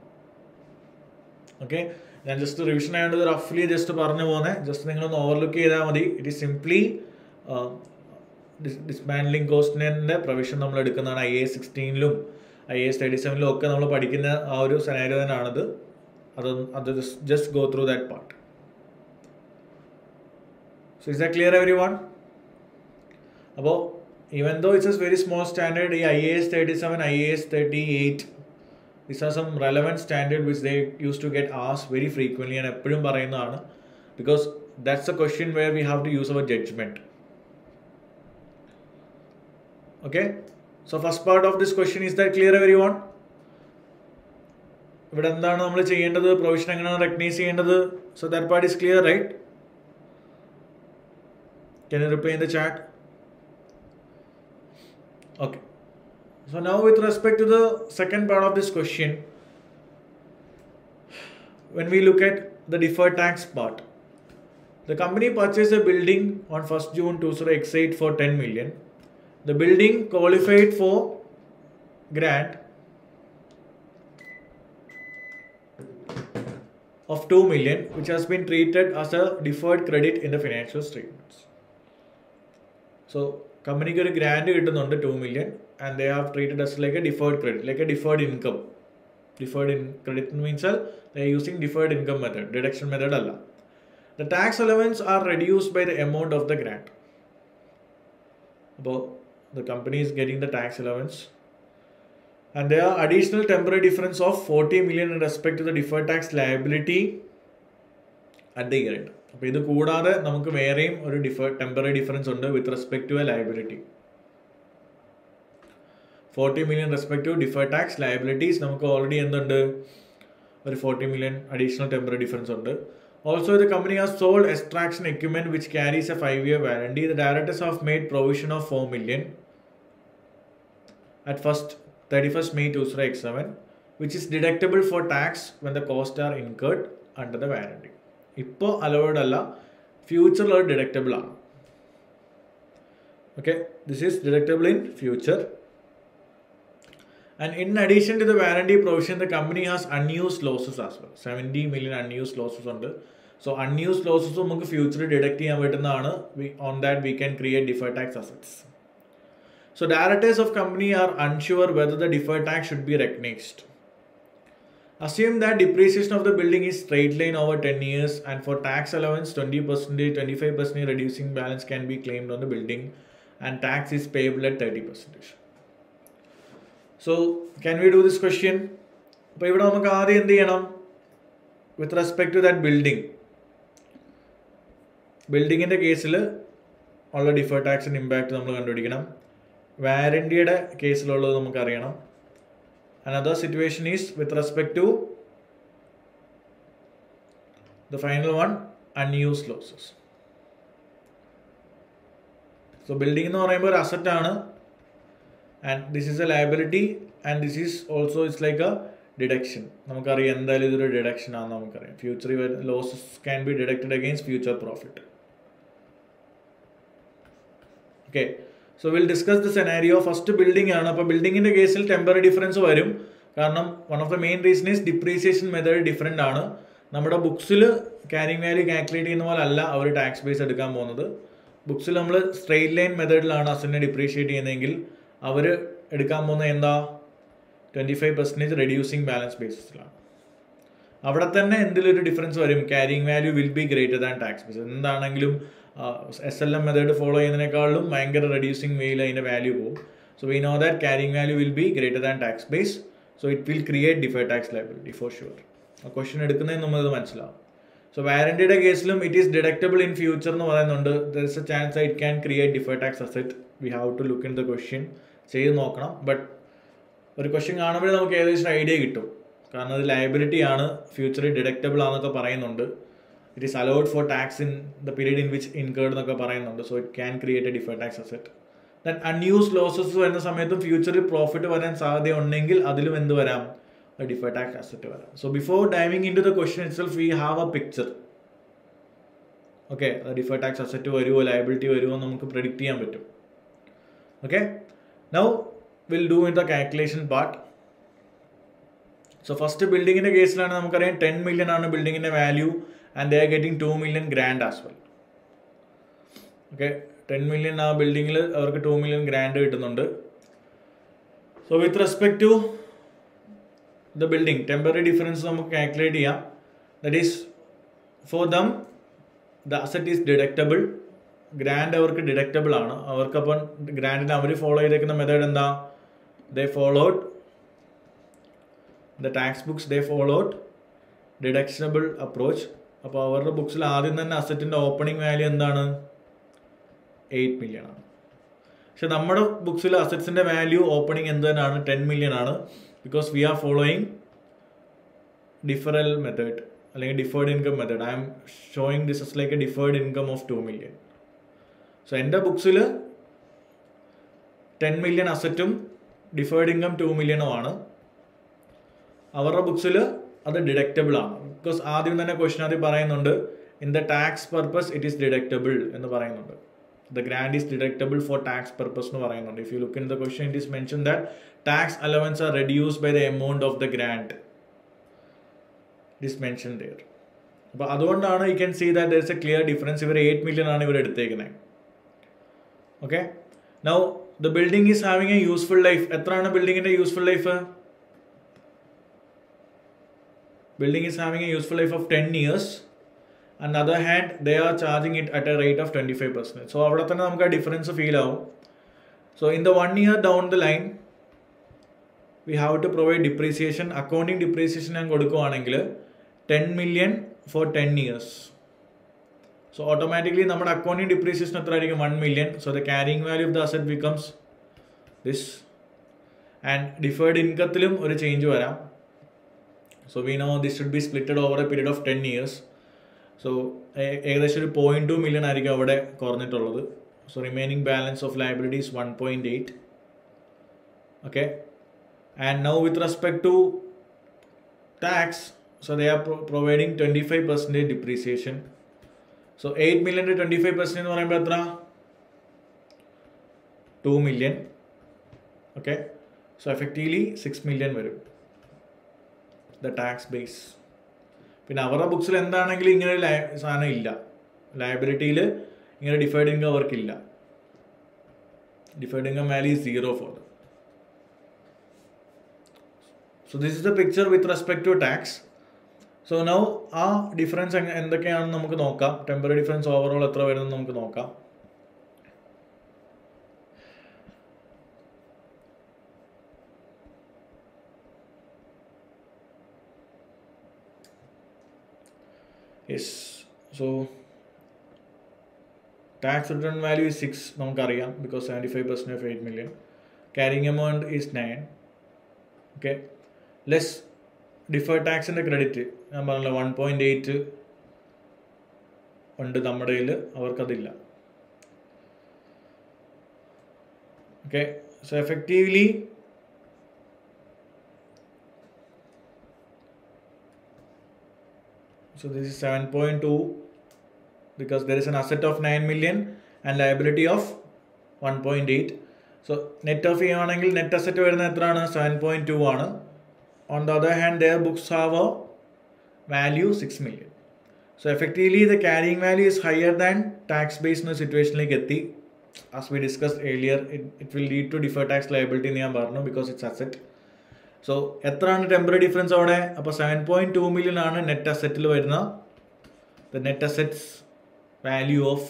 ഓക്കെ ഞാൻ ജസ്റ്റ് റിവിഷൻ ആയതുകൊണ്ട് റഫ്ലി just പറഞ്ഞു പോകുന്നത് ജസ്റ്റ് നിങ്ങളൊന്ന് ഓവർലുക്ക് ചെയ്താൽ മതി ഇറ്റ് ഈസ് സിംപ്ലി ഡിസ്മാൻഡ്ലിംഗ് കോസ്റ്റിൻ്റെ പ്രൊവിഷൻ നമ്മൾ എടുക്കുന്നതാണ് ഐ എ സിക്സ്റ്റീനിലും ഐ എ തേർട്ടി സെവനിലും ഒക്കെ നമ്മൾ പഠിക്കുന്ന ആ ഒരു സെനാരിയോ തന്നെയാണത് അത് അത് just go through that part so is the clear everyone അപ്പോൾ even though it's as very small standard ഈ I A S thirty seven I A S thirty eight this are some relevant standard which they use to get as very frequently ഞാൻ എപ്പോഴും പറയുന്നതാണ് because that's a question where we have to use our judgment okay so first part of this question is that clear everyone ഇവിടെ എന്താണ് നമ്മൾ ചെയ്യേണ്ടത് provision എങ്ങനെയാണ് recognise ചെയ്യേണ്ടത് so that part is clear right Can you reply in the chat? Okay. So now with respect to the second part of this question, when we look at the deferred tax part, the company purchased a building on 1st June 2008 for 10 million. The building qualified for grant of 2 million which has been treated as a deferred credit in the financial statements. So കമ്പനിക്ക് ഒരു grant കിട്ടുന്നുണ്ട് two million and they have treated as like a deferred credit like a deferred income deferred in credit means they are using deferred income method deduction method അല്ല the tax allowance are reduced by the amount of the grant അപ്പോൾ the company is getting the tax allowance and the are additional temporary difference of forty million in respect to the deferred tax liability at the year end അപ്പോൾ ഇത് കൂടാതെ നമുക്ക് വേറെയും ഒരു differ temporary difference ഉണ്ട് with respect to a liability forty million respect to defer tax liabilities നമുക്ക് already എന്തുണ്ട് ഒരു forty million additional temporary difference ഉണ്ട് also the company has sold extraction equipment which carries a five year warranty the directors have made provision of four million at first thirty first May two zero X seven which is deductible for tax when the cost are incurred under the warranty ഇപ്പോൾ allowed അല്ല ഫ്യൂച്ചറിൽ അത് deductible ആണ് okay this is deductible in future and in addition to the warranty provision the company has unused losses as well seventy million unused losses ഉണ്ട് so unused losses നമുക്ക് ഫ്യൂച്ചറിൽ deduct ചെയ്യാൻ പറ്റുന്നതാണ് on that we can create defer tax assets so directors of company are unsure whether the defer tax should be recognised Assume that depreciation of the building is straight line over 10 years and for tax allowance 20% 25% reducing balance can be claimed on the building and tax is payable at 30%. So can we do this question? അപ്പോൾ ഇവിടെ നമുക്ക് ആദ്യം എന്ത് ചെയ്യണം with respect to that building ബിൽഡിങ്ങിൻ്റെ കേസിൽ ഉള്ള differ ടാക്സിൻ്റെ impact നമ്മൾ കണ്ടുപിടിക്കണം വാരണ്ടിയുടെ കേസിലുള്ളത് നമുക്കറിയണം another situation is with respect to the final one unused losses so building എന്ന് പറയുമ്പോൾ ഒരു അസറ്റ് ആണ് and this is a liability and this is also it's like a deduction നമുക്കറിയാം എന്തായാലും ഇതൊരു ഡിഡക്ഷൻ ആണെന്ന് നമുക്കറിയാം ഫ്യൂച്ചറിൽ losses can be deducted against future profit okay so will discuss the scenario first building ആണ് അപ്പോൾ ബിൽഡിങ്ങിൻ്റെ കേസിൽ ടെമ്പററി ഡിഫറൻസ് വരും കാരണം one of the main reason is depreciation method different ആണ് നമ്മുടെ ബുക്സിൽ ക്യാരിങ് വാല്യൂ കാൽക്കുലേറ്റ് ചെയ്യുന്ന പോലെ അല്ല അവർ ടാക്സ് ബേസ് എടുക്കാൻ പോകുന്നത് ബുക്സിൽ നമ്മൾ സ്ട്രെയിറ്റ് ലൈൻ മെത്തേഡിലാണ് അസറ്റിനെ ഡിപ്രീഷിയേറ്റ് ചെയ്യുന്നതെങ്കിൽ അവർ എടുക്കാൻ പോകുന്നത് എന്താ twenty five percentage reducing balance ബേസിസിലാണ് അവിടെ തന്നെ എന്തെങ്കിലും ഡിഫറൻസ് വരും carrying value will be greater than tax base എന്താണെങ്കിലും S L M method follow ചെയ്യുന്നതിനേക്കാളും ഭയങ്കര റെഡ്യൂസിങ് വേയിൽ അതിൻ്റെ വാല്യൂ പോകും so we know that carrying value will be greater than tax base so it will create defer tax liability for sure ആ question എടുക്കുന്നതിന് നമ്മളിത് മനസ്സിലാവും സോ വാറണ്ടിയുടെ കേസിലും it is deductible in future എന്ന് പറയുന്നുണ്ട് there is a chance it can create defer tax asset we have to look in the question ചെയ്ത് നോക്കണം ബട്ട് ഒരു ക്വസ്റ്റ്യൻ കാണുമ്പോഴേ നമുക്ക് ഏകദേശം ഐഡിയ കിട്ടും കാരണം അത് ലയബിലിറ്റി ആണ് ഫ്യൂച്ചറിൽ ഡിഡക്റ്റബിൾ ആണെന്നൊക്കെ പറയുന്നുണ്ട് it is allowed for tax in the period in which incurred എന്നൊക്കെ പറയുന്നുണ്ട് so it can create a defer tax asset then unused losses വരുന്ന സമയത്തും ഫ്യൂച്ചറിൽ പ്രോഫിറ്റ് വരാൻ സാധ്യതയുണ്ടെങ്കിൽ അതിലും എന്ത് വരാം ഡിഫർ ടാക്സ് അസെറ്റ് വരാം so before diving into the question itself we have a picture okay defer tax asset വരുമോ ലയബിലിറ്റി വരുമോ നമുക്ക് പ്രെഡിക്റ്റ് ചെയ്യാൻ പറ്റും okay now will do in the calculation part so first ബിൽഡിങ്ങിൻ്റെ കേസിലാണ് നമുക്കറിയാം ten million ആണ് ബിൽഡിങ്ങിൻ്റെ value and they are getting two million grant as well okay ten million ആ ബിൽഡിങ്ങിൽ അവർക്ക് ടു മില്യൺ ഗ്രാൻഡ് കിട്ടുന്നുണ്ട് so with respect to the building temporary difference നമുക്ക് കാൽക്കുലേറ്റ് ചെയ്യാം that is for them the asset is deductible grant അവർക്ക് deductible ആണ് അവർക്കപ്പം ഗ്രാൻഡിന് അവർ ഫോളോ ചെയ്തേക്കുന്ന മെത്തേഡ് എന്താ they followed the tax books they followed ഡിഡക്ഷനബിൾ approach അപ്പോൾ അവരുടെ ബുക്സിൽ ആദ്യം തന്നെ അസറ്റിൻ്റെ ഓപ്പണിംഗ് വാല്യൂ എന്താണ് എയ്റ്റ് മില്യൺ ആണ് പക്ഷെ നമ്മുടെ ബുക്സിൽ അസറ്റ്സിൻ്റെ വാല്യൂ ഓപ്പണിംഗ് എന്ത് തന്നെയാണ് ടെൻ മില്യൺ ആണ് because we are following deferral method അല്ലെങ്കിൽ deferred income method I'm showing this is like a deferred income of two million so എൻ്റെ ബുക്സിൽ ടെൻ മില്യൺ അസറ്റും ഡിഫേർഡ് ഇൻകം ടു മില്യണും ആണ് അവരുടെ ബുക്സിൽ അത് ഡിഡക്റ്റബിൾ ആണ് ബിക്കോസ് ആദ്യം തന്നെ ക്വസ്റ്റൻ ആദ്യം പറയുന്നുണ്ട് in the tax purpose it is deductible എന്ന് പറയുന്നുണ്ട് the grant is deductible for tax purpose എന്ന് പറയുന്നുണ്ട് if you look in the question it is mention that tax allowance are reduce by the amount of the grant it is mention there അപ്പോൾ അതുകൊണ്ടാണ് you can see that there is a clear difference ഇവർ eight million ആണ് ഇവർ എടുത്തേക്കുന്നത് okay now the building is having A useful life എത്രയാണ് ബിൽഡിങ്ങിൻ്റെ useful life building is having a useful life of 10 years on the other hand they are charging it at a rate of 25 percent so അവിടെ തന്നെ നമുക്ക് ആ difference feel ആവും so in the one year down the line we have to provide depreciation accounting depreciation ഞാൻ കൊടുക്കുവാണെങ്കിൽ ten million for ten years so automatically നമ്മുടെ accounting depreciation എത്ര ആയിരിക്കും one million so the carrying value of the asset becomes this and deferred ഇൻകത്തിലും ഒരു change വരാം so we know this should be splitted over a period of ten years so ഏകദേശം ഒരു point two million ആയിരിക്കും അവിടെ കുറഞ്ഞിട്ടുള്ളത് so remaining balance of liabilities one point eight okay and now with respect to tax so they are providing twenty five percentage depreciation so eight മില്യൻ്റെ twenty five percent എന്ന് പറയുമ്പോൾ എത്ര two million okay so effectively six million വരും the tax base പിന്നെ അവരുടെ ബുക്സിൽ എന്താണെങ്കിലും ഇങ്ങനെ ഒരു സാധനം ഇല്ല ലയബിലിറ്റിയിൽ ഇങ്ങനെ ഡിഫൈഡ് ഇൻകം അവർക്കില്ല deferred income value is zero for them so this is the picture with respect to tax so now ആ ഡിഫറൻസ് എന്തൊക്കെയാണെന്ന് നമുക്ക് നോക്കാം ടെമ്പററി ഡിഫറൻസ് ഓവറോൾ എത്ര വരുന്നത് നമുക്ക് നോക്കാം yes so tax return value is six നമുക്കറിയാം because seventy five percent of eight million carrying amount is nine okay less deferred ടാക്സിൻ്റെ ക്രെഡിറ്റ് ഞാൻ പറഞ്ഞല്ലോ വൺ പോയിൻ്റ് എയ്റ്റ് ഉണ്ട് നമ്മുടെ കയ്യിൽ അവർക്കതില്ല okay so effectively So this is 7.2 because there is an asset of 9 million and liability of 1.8. So net of ചെയ്യുകയാണെങ്കിൽ net asset വരുന്നത് എത്രയാണ് സെവൻ പോയിൻറ്റ് ടു ആണ് on the other hand their books have a value six million so effectively the carrying value is higher than tax base എന്ന സിറ്റുവേഷനിലേക്ക് എത്തി as we discuss earlier it will lead to defer tax liability എന്ന് ഞാൻ പറഞ്ഞു because it's asset so എത്രയാണ് temporary difference അവിടെ അപ്പോൾ seven point two million ആണ് നെറ്റ് അസെറ്റിൽ വരുന്ന the net assets value of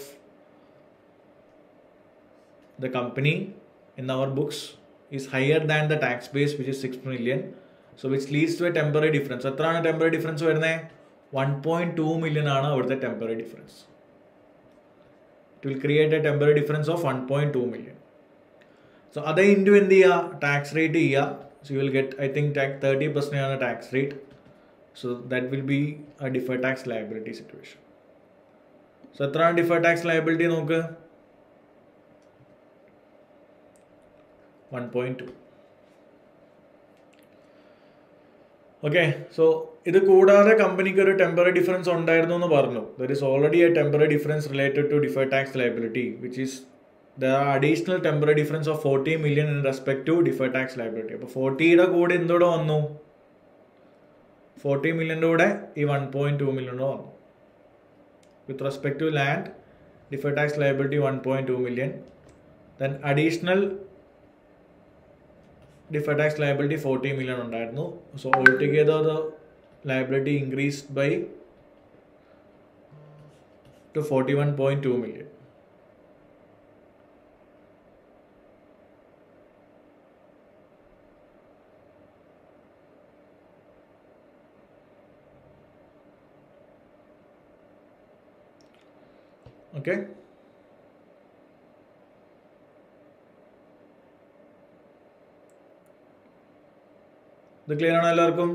the company in our books is higher than the tax base which is 6 million so which leads to a temporary difference എത്രയാണ് temporary difference വരുന്നത് one point two million ആണ് അവിടുത്തെ temporary difference it will create a temporary difference of one point two million so അതേ into എന്ത് ചെയ്യുക tax rate ചെയ്യുക so you will get I think tax thirty percent ആണ് tax rate so that will be a defer tax liability situation so എത്രയാണ് defer tax liability നോക്ക് one point two okay so ഇത് കൂടാതെ കമ്പനിക്ക് ഒരു temporary difference ഉണ്ടായിരുന്നു എന്ന് പറഞ്ഞു there is already a temporary difference related to defer tax liability which is the additional temporary difference of forty million in respect to defer tax liability അപ്പോൾ ഫോർട്ടിയുടെ കൂടെ എന്തോടെ വന്നു ഫോർട്ടി മില്യൻ്റെ കൂടെ ഈ വൺ പോയിന്റ് ടു മില്യൺ വന്നു with respect to land defer tax liability one point two million then additional defer tax liability forty million ഉണ്ടായിരുന്നു so all together the liability increased by to forty one point two million okay ഇത് clear ആണോ എല്ലാവർക്കും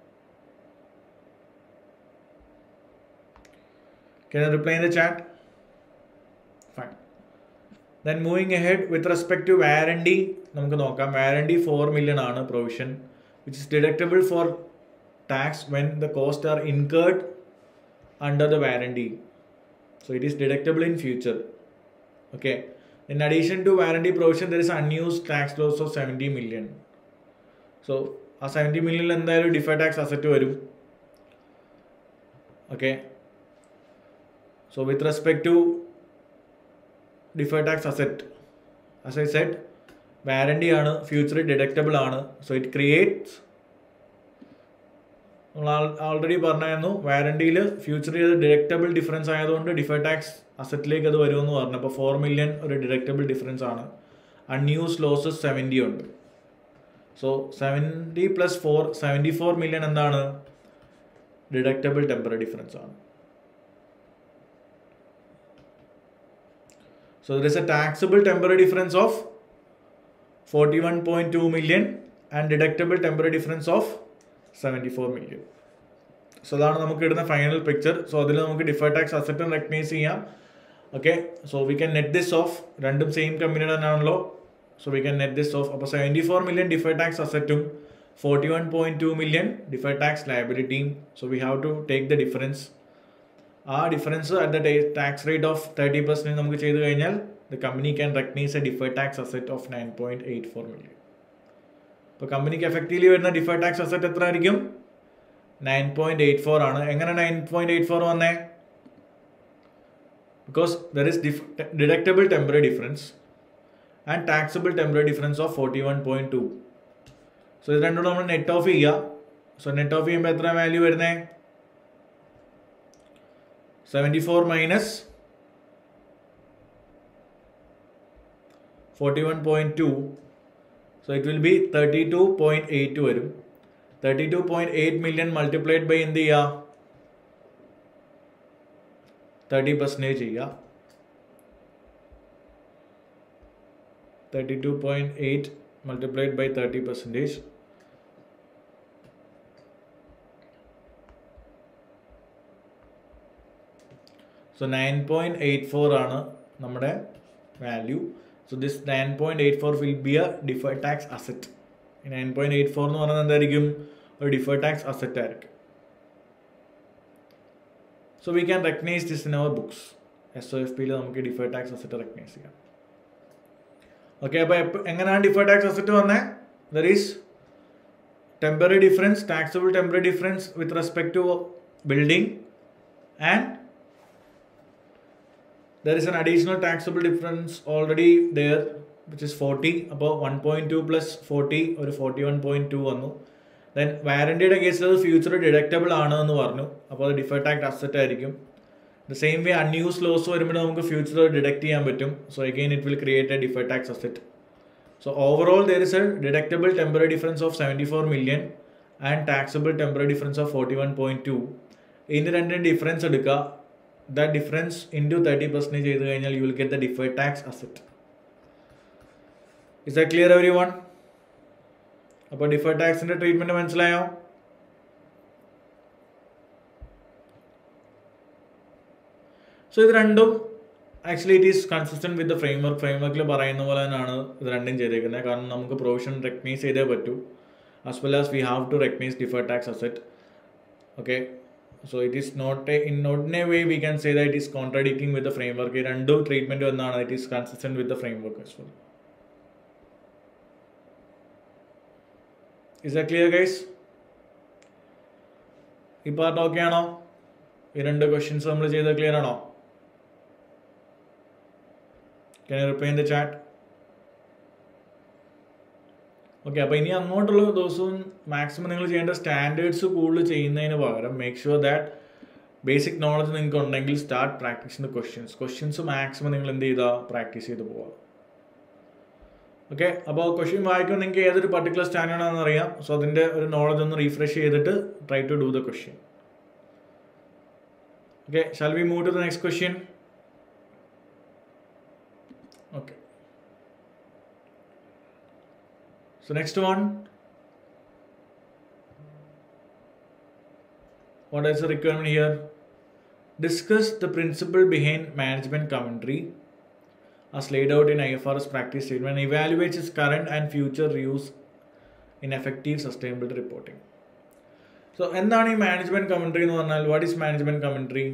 Can you reply in the chat? Fine. Then moving ahead with respect to warranty നമുക്ക് നോക്കാം warranty four million ആണ് provision which is deductible for tax when the cost are incurred under the warranty so it is deductible in future okay in addition to warranty provision there is unused tax loss of seventy million so ആ seventy മില്യണിൽ എന്തായാലും defer tax asset വരും okay so with respect to defer tax asset as I said warranty ആണ് future deductible ആണ് so it creates നമ്മൾ already പറഞ്ഞായിരുന്നു വാറണ്ടിയിൽ ഫ്യൂച്ചറിൽ ഇത് ഡിഡക്റ്റബിൾ ഡിഫറൻസ് ആയതുകൊണ്ട് ഡിഫർ ടാക്സ് അസറ്റിലേക്ക് അത് വരുമെന്ന് പറഞ്ഞു അപ്പോൾ ഫോർ മില്യൺ ഒരു ഡിഡക്റ്റബിൾ ഡിഫറൻസ് ആണ് അൺയൂസ് ലോസസ് സെവൻറ്റി ഉണ്ട് so seventy plus four seventy four million എന്താണ് ഡിഡക്റ്റബിൾ ടെമ്പററി ഡിഫറൻസ് ആണ് So there is a taxable temporary difference of 41.2 million and deductible temporary difference of 74 million. So അതാണ് നമുക്ക് ഇടുന്ന final picture so അതിൽ നമുക്ക് defer tax അസറ്റും recognise ചെയ്യാം okay so we can net this off രണ്ടും same കമ്പനിയുടെ തന്നെയാണല്ലോ so we can net this off അപ്പോൾ seventy four million defer tax അസറ്റും forty one point two million defer tax ലയബിലിറ്റിയും so we have to take the difference ആ difference at the tax rate of thirty percent നമുക്ക് ചെയ്ത് കഴിഞ്ഞാൽ the company can recognise a defer tax asset of nine point eight four million അപ്പോൾ കമ്പനിക്ക് effectively വരുന്ന differ tax asset എത്ര ആയിരിക്കും nine point eight four ആണ് എങ്ങനെ നയൻ പോയിന്റ് എയ്റ്റ് ഫോർ വന്നേ because there is deductible temporary difference and taxable temporary difference of forty one point two so ഇത് രണ്ടും നമ്മൾ നെറ്റ് ഓഫ് ചെയ്യുക സോ നെറ്റ് ഓഫ് ചെയ്യുമ്പോൾ എത്ര വാല്യൂ വരുന്നേ 74 minus 41.2 so it will be 32.8 വരും 32.8 million multiplied by എന്ത് ചെയ്യുക തേർട്ടി പെർസെൻറ്റേജ് ചെയ്യുക thirty two point eight multiplied by thirty percentage so nine point eight four ആണ് നമ്മുടെ value so this nine point eight four will be a defer tax asset nine point eight four എന്ന് പറയുന്നത് എന്തായിരിക്കും ഒരു defer tax asset ആയിരിക്കും so we can recognise this in our books S O F പിയിൽ നമുക്ക് defer tax asset recognise ചെയ്യാം okay അപ്പോൾ എപ്പോൾ എങ്ങനെയാണ് ഡിഫർ ടാക്സ് അസറ്റ് വന്നത് there is temporary difference taxable temporary difference with respect to building and there is an additional taxable difference already there which is 40 അപ്പോൾ one point two plus forty ഒരു forty one point two വന്നു then വാറണ്ടിയുടെ കേസിൽ അത് future deductible ആണ് എന്ന് പറഞ്ഞു അപ്പോൾ അത് ഡിഫർ ടാക്ട് അസറ്റ് ആയിരിക്കും the same way unused loss വരുമ്പോൾ നമുക്ക് ഫ്യൂച്ചർ ഡിഡക്ട് ചെയ്യാൻ പറ്റും so again it will create a defer tax asset so overall there is a deductible temporary difference of seventy four million and taxable temporary difference of forty one point to ഇതിന് രണ്ടും difference എടുക്കുക the difference into thirty percentage ചെയ്ത് കഴിഞ്ഞാൽ you will get the defer tax asset is the clear everyone അപ്പോൾ defer ടാക്സിന്റെ treatment മനസ്സിലായോ so ഇത് രണ്ടും actually it is consistent with the framework ഫ്രെയിം വർക്കിൽ പറയുന്ന പോലെ തന്നെയാണ് ഇത് രണ്ടും ചെയ്തേക്കുന്നത് കാരണം നമുക്ക് പ്രൊവിഷൻ റെക്കഗ്നൈസ് ചെയ്തേ പറ്റൂ as well as we have to recognise defer tax asset okay so it is not a in not a way we can say the it is contradicting with the framework ഈ രണ്ടും treatment എന്നാണ് it is consistent with the framework as well is a clear guys ഈ part okay ആണോ ഈ രണ്ട് questions നമ്മൾ ചെയ്ത് clear ആണോ can you reply in the chat okay അപ്പോൾ ഇനി അങ്ങോട്ടുള്ള ദിവസവും മാക്സിമം നിങ്ങൾ ചെയ്യേണ്ട സ്റ്റാൻഡേർഡ്സ് കൂടുതൽ ചെയ്യുന്നതിന് പകരം make sure that basic knowledge നിങ്ങൾക്ക് ഉണ്ടെങ്കിൽ സ്റ്റാർട്ട് പ്രാക്ടീസിൻ്റെ ക്വസ്റ്റ്യൻസ് ക്വസ്റ്റ്യൻസ് മാക്സിമം നിങ്ങൾ എന്ത് ചെയ്താൽ പ്രാക്ടീസ് ചെയ്ത് പോവാം ഓക്കെ അപ്പോൾ ക്വസ്റ്റ്യൻ വായിക്കുമ്പോൾ നിങ്ങൾക്ക് ഏതൊരു പർട്ടിക്കുലർ സ്റ്റാൻഡേർഡ് ആണെന്ന് അറിയാം സോ അതിൻ്റെ ഒരു നോളജ് ഒന്ന് റീഫ്രഷ് ചെയ്തിട്ട് try to do the question okay shall we move to the next question okay so next one what is the requirement here discuss the principle behind management commentary as laid out in IFRS practice statement and evaluates its current and future use in effective sustainability reporting. So എന്താണ് ഈ management commentary എന്ന് പറഞ്ഞാൽ what is management commentary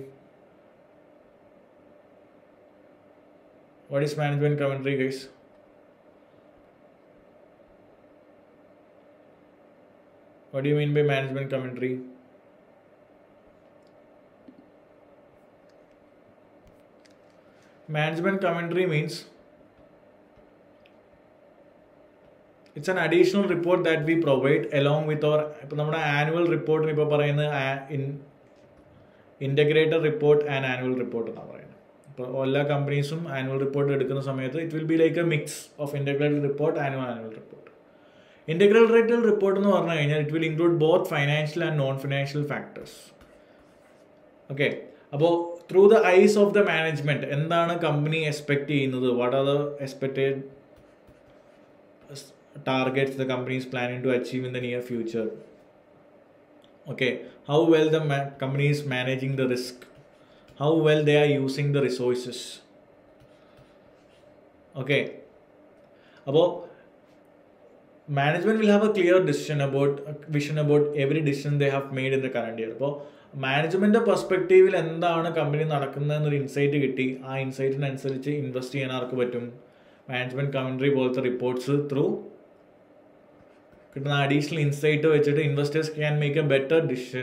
what is management commentary guys what you mean by management commentary management commentary means it's an additional report that we provide along with our ഇപ്പം നമ്മുടെ annual റിപ്പോർട്ടിന് ഇപ്പോൾ പറയുന്നത് integrated report and annual report എന്നാണ് പറയുന്നത് ഇപ്പോൾ എല്ലാ കമ്പനീസും ആനുവൽ റിപ്പോർട്ട് എടുക്കുന്ന സമയത്ത് it will be like a mix of integrated report annual annual report integrated report എന്ന് പറഞ്ഞു കഴിഞ്ഞാൽ it will include both financial and non financial factors okay അപ്പോൾ through the eyes of the management എന്താണ് company expect ചെയ്യുന്നത് what are the expected targets the company is planning to achieve in the near future okay how well the company is managing the risk how well they are using the resources okay അപ്പോൾ management will have a clear decision about vision about every decision they have made in the current year അപ്പോൾ management പെർസ്പെക്റ്റീവിൽ എന്താണ് company നടക്കുന്നതെന്നൊരു insight കിട്ടി ആ ഇൻസൈറ്റിനനുസരിച്ച് invest ചെയ്യാൻ ആർക്ക് പറ്റും management commentary പോലത്തെ റിപ്പോർട്ട്സ് ത്രൂ കിട്ടുന്ന അഡീഷണൽ ഇൻസൈറ്റ് വെച്ചിട്ട് investors can make a better decision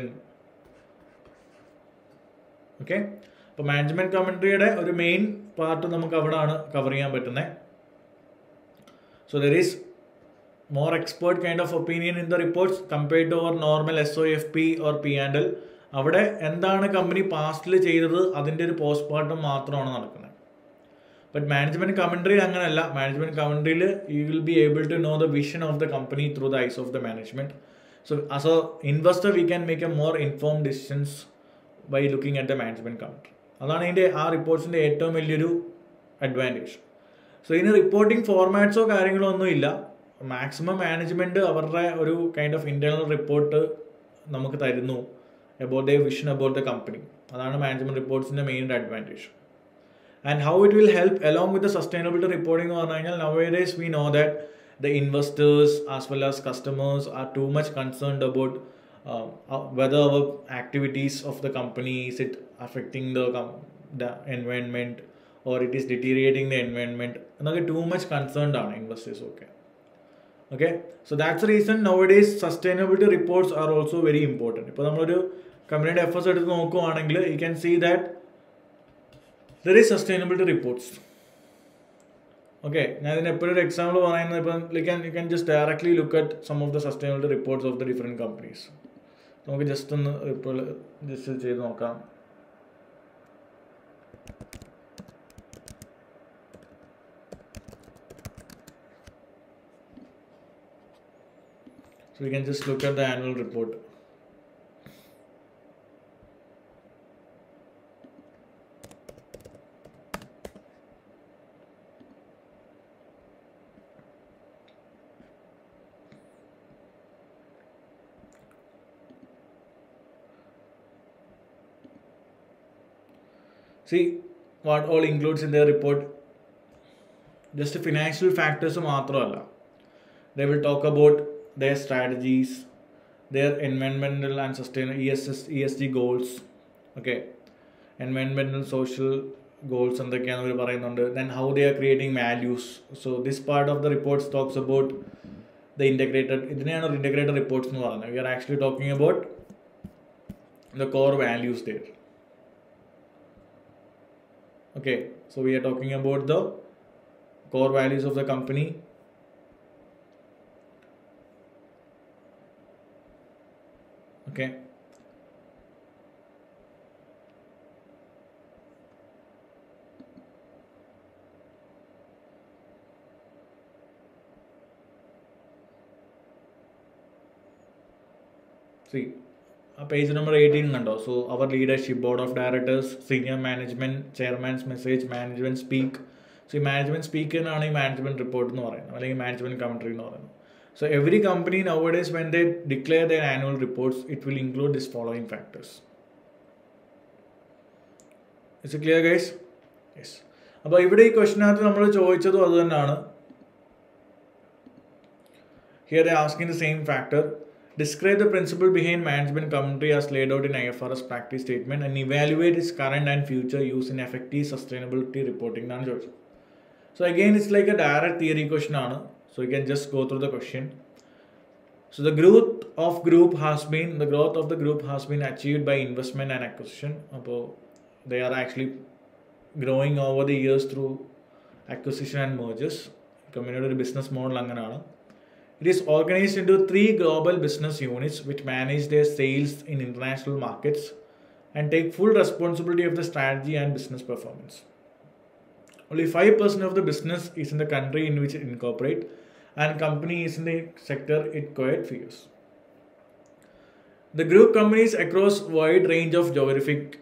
okay അപ്പോൾ മാനേജ്മെന്റ് കമൻട്രിയുടെ ഒരു മെയിൻ പാർട്ട് നമുക്ക് അവിടെ ആണ് കവർ ചെയ്യാൻ പറ്റുന്നത് so there is more expert kind of opinion in the reports compared to our normal SOFP or P&L അവിടെ എന്താണ് കമ്പനി പാസ്റ്റിൽ ചെയ്തത് അതിൻ്റെ ഒരു പോസ്റ്റ്മോർട്ടം മാത്രമാണ് നടക്കുന്നത് ബട്ട് മാനേജ്മെന്റ് കമൻട്രിയിൽ അങ്ങനെയല്ല മാനേജ്മെന്റ് കമൻട്രിയിൽ you will be able to know the vision of the company through the eyes of the management so as a investor we can make a more inform decisions by looking at the management commentary അതാണ് ഇതിൻ്റെ ആ റിപ്പോർട്ട്സിൻ്റെ ഏറ്റവും വലിയൊരു advantage so ഇതിന് reporting ഫോർമാറ്റ്സോ കാര്യങ്ങളോ ഒന്നും ഇല്ല മാക്സിമം മാനേജ്മെൻറ്റ് അവരുടെ ഒരു കൈൻഡ് ഓഫ് ഇൻറ്റേർണൽ റിപ്പോർട്ട് നമുക്ക് തരുന്നു about the vision about the company അതാണ് മാനേജ്മെൻറ്റ് റിപ്പോർട്ട്സിൻ്റെ main advantage and how it will help along with the sustainability reporting എന്ന് പറഞ്ഞു കഴിഞ്ഞാൽ nowadays we know that the investors as well as customers are too much concerned about whether our activities of the company is it affecting the the environment or it is deteriorating the environment എന്നൊക്കെ too much concerned ആണ് investors ഒക്കെ okay so that's the reason nowadays sustainability reports are also very important ഇപ്പോൾ നമ്മളൊരു കമ്പനിയുടെ efforts എടുത്ത് നോക്കുവാണെങ്കിൽ you can see that there is sustainability reports okay ഞാൻ ഇതിന് എപ്പോഴും ഒരു എക്സാമ്പിൾ പറയുന്നത് ഇപ്പം you can you can just directly look at some of the sustainability reports of the different companies നമുക്ക് ജസ്റ്റ് ഒന്ന് ഇപ്പോൾ ജസ്റ്റ് ചെയ്ത് നോക്കാം So we can just look at the annual report. See what all includes in their report. Just financial factors മാത്രമല്ല they will talk about their strategies, their environmental and sustainable ESS, ESG goals, okay, environmental social goals എന്തൊക്കെയാണ് അവർ പറയുന്നുണ്ട് then how they are creating values so this part of the reports talks about the integrated ഇതിനെയാണ് integrated reports എന്ന് പറയുന്നത് we are actually talking about the core values there okay so we are talking about the core values of the company okay see page number eighteen കണ്ടോ so our leadership board of directors senior management chairman's message management speak so ഈ management സ്പീക്കിനാണ് ഈ management report എന്ന് പറയുന്നത് അല്ലെങ്കിൽ management commentary എന്ന് പറയുന്നത് So every company nowadays, when they declare their annual reports, it will include these following factors. Is it clear, guys? Yes. അപ്പോൾ ഇവിടെ ഈ ക്വസ്റ്റിനകത്ത് നമ്മൾ ചോദിച്ചതും അത് തന്നെയാണ് here the asking the same factor describe the principle behind management commentary as laid out in I F R S practice statement and evaluate is current and future use in effective sustainability reporting എന്നാണ് ചോദിച്ചത് so again it's like a direct theory question ആണ് So you can just go through the question. So the growth of group has been the growth of the group has been achieved by investment and acquisition. അപ്പോൾ they are actually growing over the years through acquisition and mergers. കമ്പനിയുടെ ഒരു business model അങ്ങനെയാണ് it is organised into three global business units which manage their sales in international markets and take full responsibility of the strategy and business performance Only 5% of the business is in the country in which it incorporate and company is in the sector it quite figures. The group companies across wide range of geographic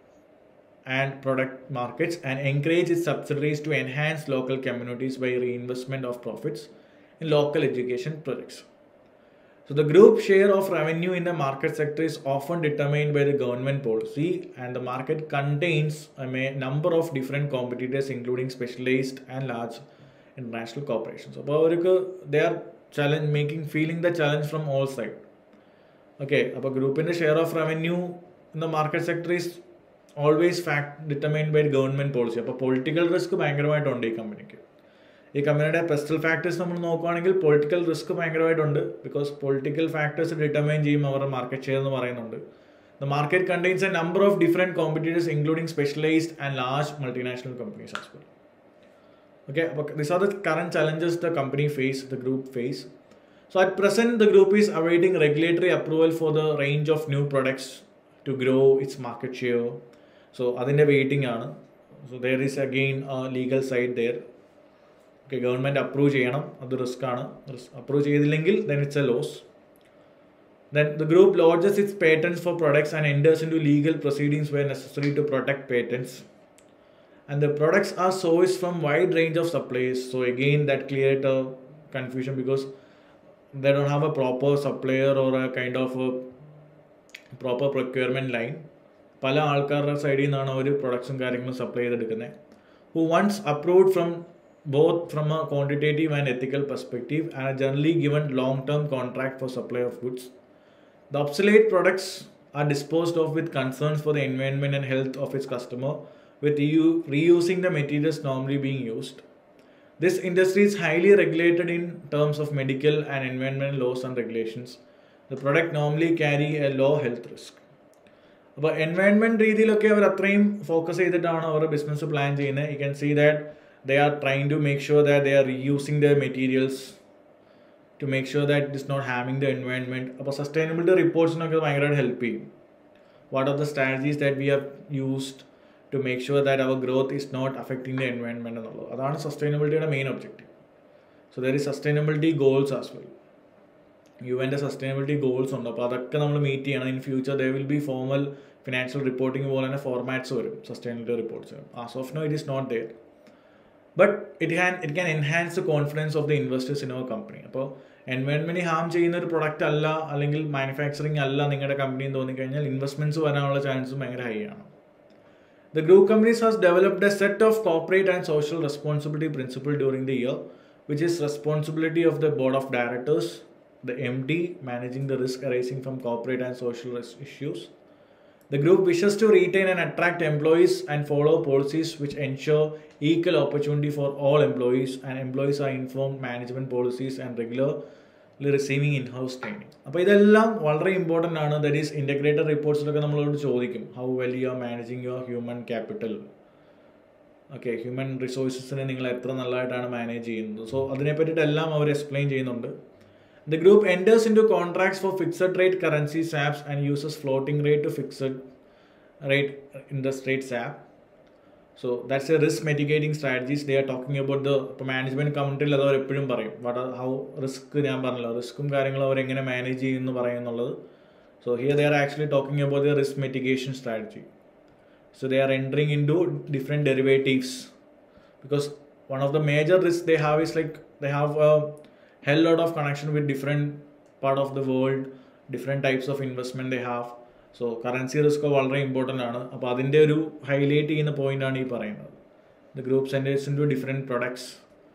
and product markets and encourage its subsidiaries to enhance local communities by reinvestment of profits in local education projects. So the group share of revenue in the market sector is often determined by the government policy and the market contains a ma- number of different competitors including specialized and large international corporations. അപ്പോൾ അവർക്ക് they are challenge making feeling the challenge from all side okay അപ്പോൾ ഗ്രൂപ്പിൻ്റെ share of revenue in the market sector is always fact determined by government policy അപ്പോൾ political risk ഭയങ്കരമായിട്ടുണ്ട് ഈ കമ്പനിക്ക് ഈ കമ്പനിയുടെ പെസ്റ്റൽ ഫാക്ടേഴ്സ് നമ്മൾ നോക്കുവാണെങ്കിൽ പൊളിറ്റിക്കൽ റിസ്ക് ഭയങ്കരമായിട്ടുണ്ട് ബിക്കോസ് പൊളിറ്റിക്കൽ ഫാക്ടേഴ്സ് ഡിറ്റർമൈൻ ചെയ്യും അവരുടെ മാർക്കറ്റ് ഷെയർ എന്ന് പറയുന്നുണ്ട് the market contains a number of different competitors including specialised and large multinational companies as well okay but these are the current challenges the company face the group face so at present the group is awaiting regulatory approval for the range of new products to grow its market share so അതിൻ്റെ weighting ആണ് so there is again legal side there okay government approve ചെയ്യണം അത് risk ആണ് approve ചെയ്തില്ലെങ്കിൽ then it's a loss then the group lodges its patents for products and enters into legal proceedings where necessary to protect patents and the products are sourced from wide range of suppliers so again that create a confusion because they don't have a proper supplier or a kind of a proper procurement line പല ആൾക്കാരുടെ സൈഡിൽ നിന്നാണ് അവർ പ്രൊഡക്ട്സും കാര്യങ്ങളും supply ചെയ്തെടുക്കുന്നത് who once approved from both from a quantitative and ethical perspective and are generally given long term contract for supply of goods. The obsolete products are disposed of with concerns for the environment and health of its customer, with EU reusing the materials normally being used. This industry is highly regulated in terms of medical and environmental laws and regulations. The product normally carry a low health risk. അപ്പോൾ environment രീതിയിലൊക്കെ അവർ അത്രയും focus ചെയ്തിട്ടാണ് അവരുടെ business plan ചെയ്യുന്നത് you can see that they are trying to make sure that they are reusing the materials to make sure that it is not having the environment അപ്പോൾ sustainability റിപ്പോർട്ട്സിനൊക്കെ ഭയങ്കരമായിട്ട് help ചെയ്യും what are the strategies that we have used to make sure that our growth is not affecting the environment എന്നുള്ളത് അതാണ് സസ്റ്റൈനബിലിറ്റിയുടെ main objective so there is sustainability goals as well you എൻ്റെ sustainability goals ഉണ്ട് അപ്പോൾ അതൊക്കെ നമ്മൾ meet ചെയ്യണം in future they will be formal financial reporting പോലെ തന്നെ ഫോർമാറ്റ്സ് വരും sustainability reports as of now it is not there but it can it can enhance the confidence of the investors in our company അപ്പോൾ environment harm ചെയ്യുന്ന ഒരു product അല്ല അല്ലെങ്കിൽ manufacturing അല്ല നിങ്ങളുടെ കമ്പനി എന്ന് തോന്നിക്കഴിഞ്ഞാൽ ഇൻവെസ്റ്റ്മെൻറ്റ്സ് വരാനുള്ള ചാൻസും ഭയങ്കര ഹൈ ആണ് The group companies has developed a set of corporate and social responsibility principle during the year, which is responsibility of the board of directors, the MD managing the risk arising from corporate and social ris- issues. The group wishes to retain and attract employees and follow policies which ensure equal opportunity for all employees, and employees are informed management policies and regularly receiving in house training അപ്പോൾ ഇതെല്ലാം വളരെ important ആണ് that is integrated റിപ്പോർട്ട്സിലൊക്കെ നമ്മളോട് ചോദിക്കും how well you are managing your human capital okay human റിസോഴ്സസിനെ നിങ്ങൾ എത്ര നല്ലതായിട്ടാണ് മാനേജ് ചെയ്യുന്നത് സോ അതിനെ പറ്റിയിട്ടെല്ലാം അവർ എക്സ്പ്ലെയിൻ ചെയ്യുന്നുണ്ട് the group enters into contracts for fixed rate currency swaps and uses floating rate to fixed rate interest rate swap so that's a risk mitigating strategies they are talking about the ഇപ്പോൾ management കൗണ്ടിൽ അത് അവർ എപ്പോഴും പറയും what are how risk ഞാൻ പറഞ്ഞല്ലോ റിസ്ക്കും കാര്യങ്ങളും അവർ എങ്ങനെ മാനേജ് ചെയ്യുമെന്ന് പറയുന്നുള്ളത് so here they are actually talking about the risk mitigation strategy so they are entering into different derivatives because one of the major risk they have is like they have a hell lot of connection with different part of the world different types of investment they have so currency risk വളരെ important ആണ് അപ്പോൾ അതിൻ്റെ ഒരു highlight ചെയ്യുന്ന പോയിൻ്റാണ് ഈ പറയുന്നത് the group centres in into different products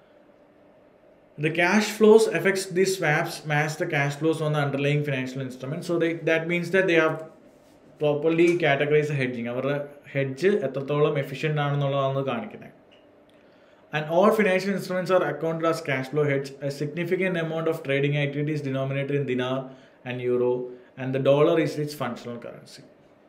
The cash flows affects these swaps match the cash flows on the underlying financial instrument. So they, that means that they have properly categorized hedging. അവരുടെ hedge എത്രത്തോളം efficient ആണെന്നുള്ളതാണ് കാണിക്കുന്നത് And all financial instruments are accounted as cash flow hedge. A significant amount of trading activity is denominated in dinar and euro, and the dollar is its functional currency.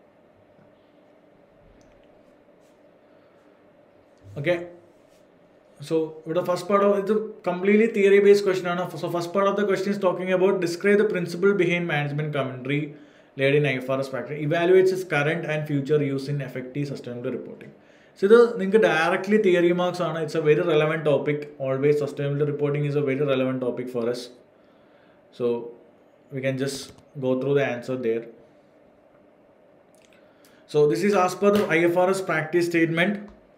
Okay. So with the first part of it's a completely theory based question. ആണ്. So first part of the question is talking about describe the principle behind management commentary laid in IFRS practice, evaluates its current and future use in effective sustainable reporting. So ഇത് നിങ്ങൾക്ക് directly theory marks ആണ് it's a very relevant topic always sustainability reporting is a very relevant topic for us so we can just go through the answer there So this is as per the IFRS practice statement.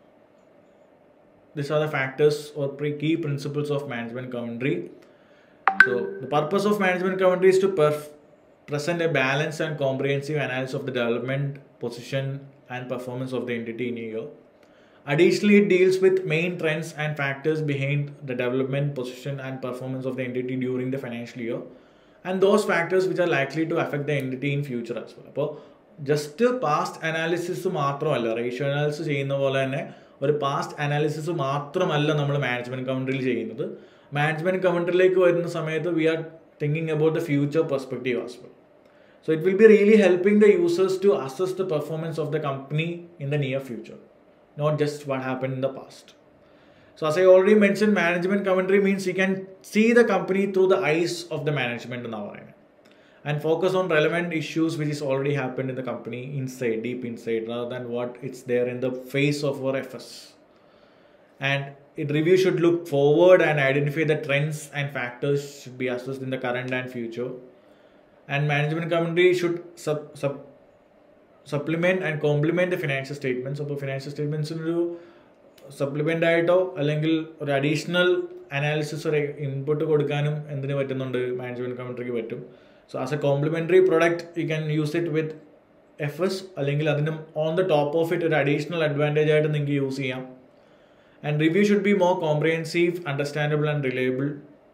These are the factors or pre- key principles of management commentary. So the purpose of management commentary is to perf- present a balanced and comprehensive analysis of the development, position, and performance of the entity in a year. Additionally, it deals with main trends and factors behind the development, position, and performance of the entity during the financial year, and those factors which are likely to affect the entity in future as well. അപ്പോൾ just past analysis മാത്രമല്ല ratio analysis ചെയ്യുന്ന പോലെ തന്നെ ഒരു past analysis മാത്രമല്ല നമ്മൾ management കൗണ്ടറിൽ ചെയ്യുന്നത് മാനേജ്മെന്റ് കൗണ്ടറിലേക്ക് വരുന്ന സമയത്ത് we are thinking about the future perspective as well So it will be really helping the users to assess the performance of the company in the near future, not just what happened in the past. So as I already mentioned, management commentary means you can see the company through the eyes of the management now and focus on relevant issues which is already happened in the company inside, deep inside, rather than what it's there in the face of our FS. And it review should look forward and identify the trends and factors should be assessed in the current and future and management commentary should sub, sub, supplement and complement the financial statements അപ്പോൾ financial സ്റ്റേറ്റ്മെൻറ്റ്സിനൊരു supplement ആയിട്ടോ അല്ലെങ്കിൽ ഒരു additional analysis ഒരു input കൊടുക്കാനും എന്തിനു പറ്റുന്നുണ്ട് management കമൻട്രിക്ക് പറ്റും so as a complementary product you can use it with F S അല്ലെങ്കിൽ അതിന് on the top of it ഒരു അഡീഷണൽ അഡ്വാൻറ്റേജ് ആയിട്ട് നിങ്ങൾക്ക് യൂസ് ചെയ്യാം and review should be more comprehensive understandable and reliable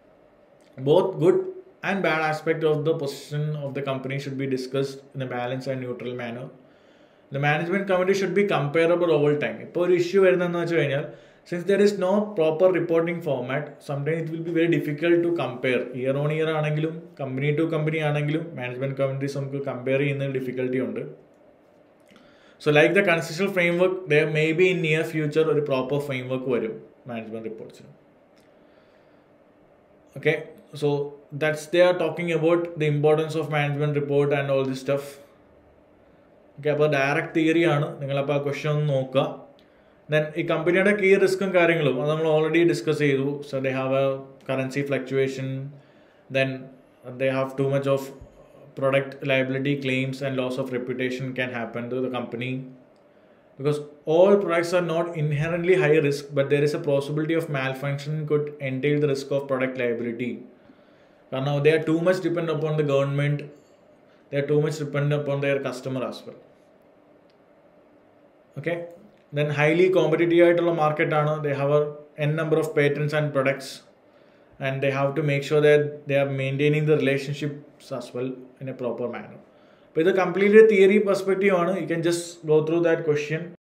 both good and bad aspect of the position of the company should be discussed in a balanced and neutral manner. The management committee should be comparable over time. ഇപ്പോൾ ഒരു issue വരുന്നതെന്ന് വെച്ച് കഴിഞ്ഞാൽ since there is no proper reporting format sometime it will be very difficult to compare year on year ആണെങ്കിലും company to company ആണെങ്കിലും management committees നമുക്ക് compare ചെയ്യുന്നതിൽ difficulty ഉണ്ട് so like the consistent framework the may be in near future ഒരു proper framework വരും management റിപ്പോർട്ട്സിന് okay so that's they are talking about the importance of management report and all this stuff okay അപ്പോൾ direct theory ആണ് നിങ്ങളപ്പോൾ ആ question ഒന്ന് നോക്കുക then ഈ കമ്പനിയുടെ കീ റിസ്ക്കും കാര്യങ്ങളും അത് നമ്മൾ ഓൾറെഡി ഡിസ്കസ് ചെയ്തു so they have a currency fluctuation then they have too much of product liability claims and loss of reputation can happen to the company because all products are not inherently high risk but there is a possibility of malfunction could entail the risk of product liability കാരണം they are too much dependent upon the government they are too much dependent upon their customer as well okay then highly competitive ആയിട്ടുള്ള മാർക്കറ്റാണ് they have a n number of patents and products and they have to make sure that they are maintaining the relationships as well in a proper manner അപ്പോൾ ഇത് completely theory perspective ആണ് you can just go through that question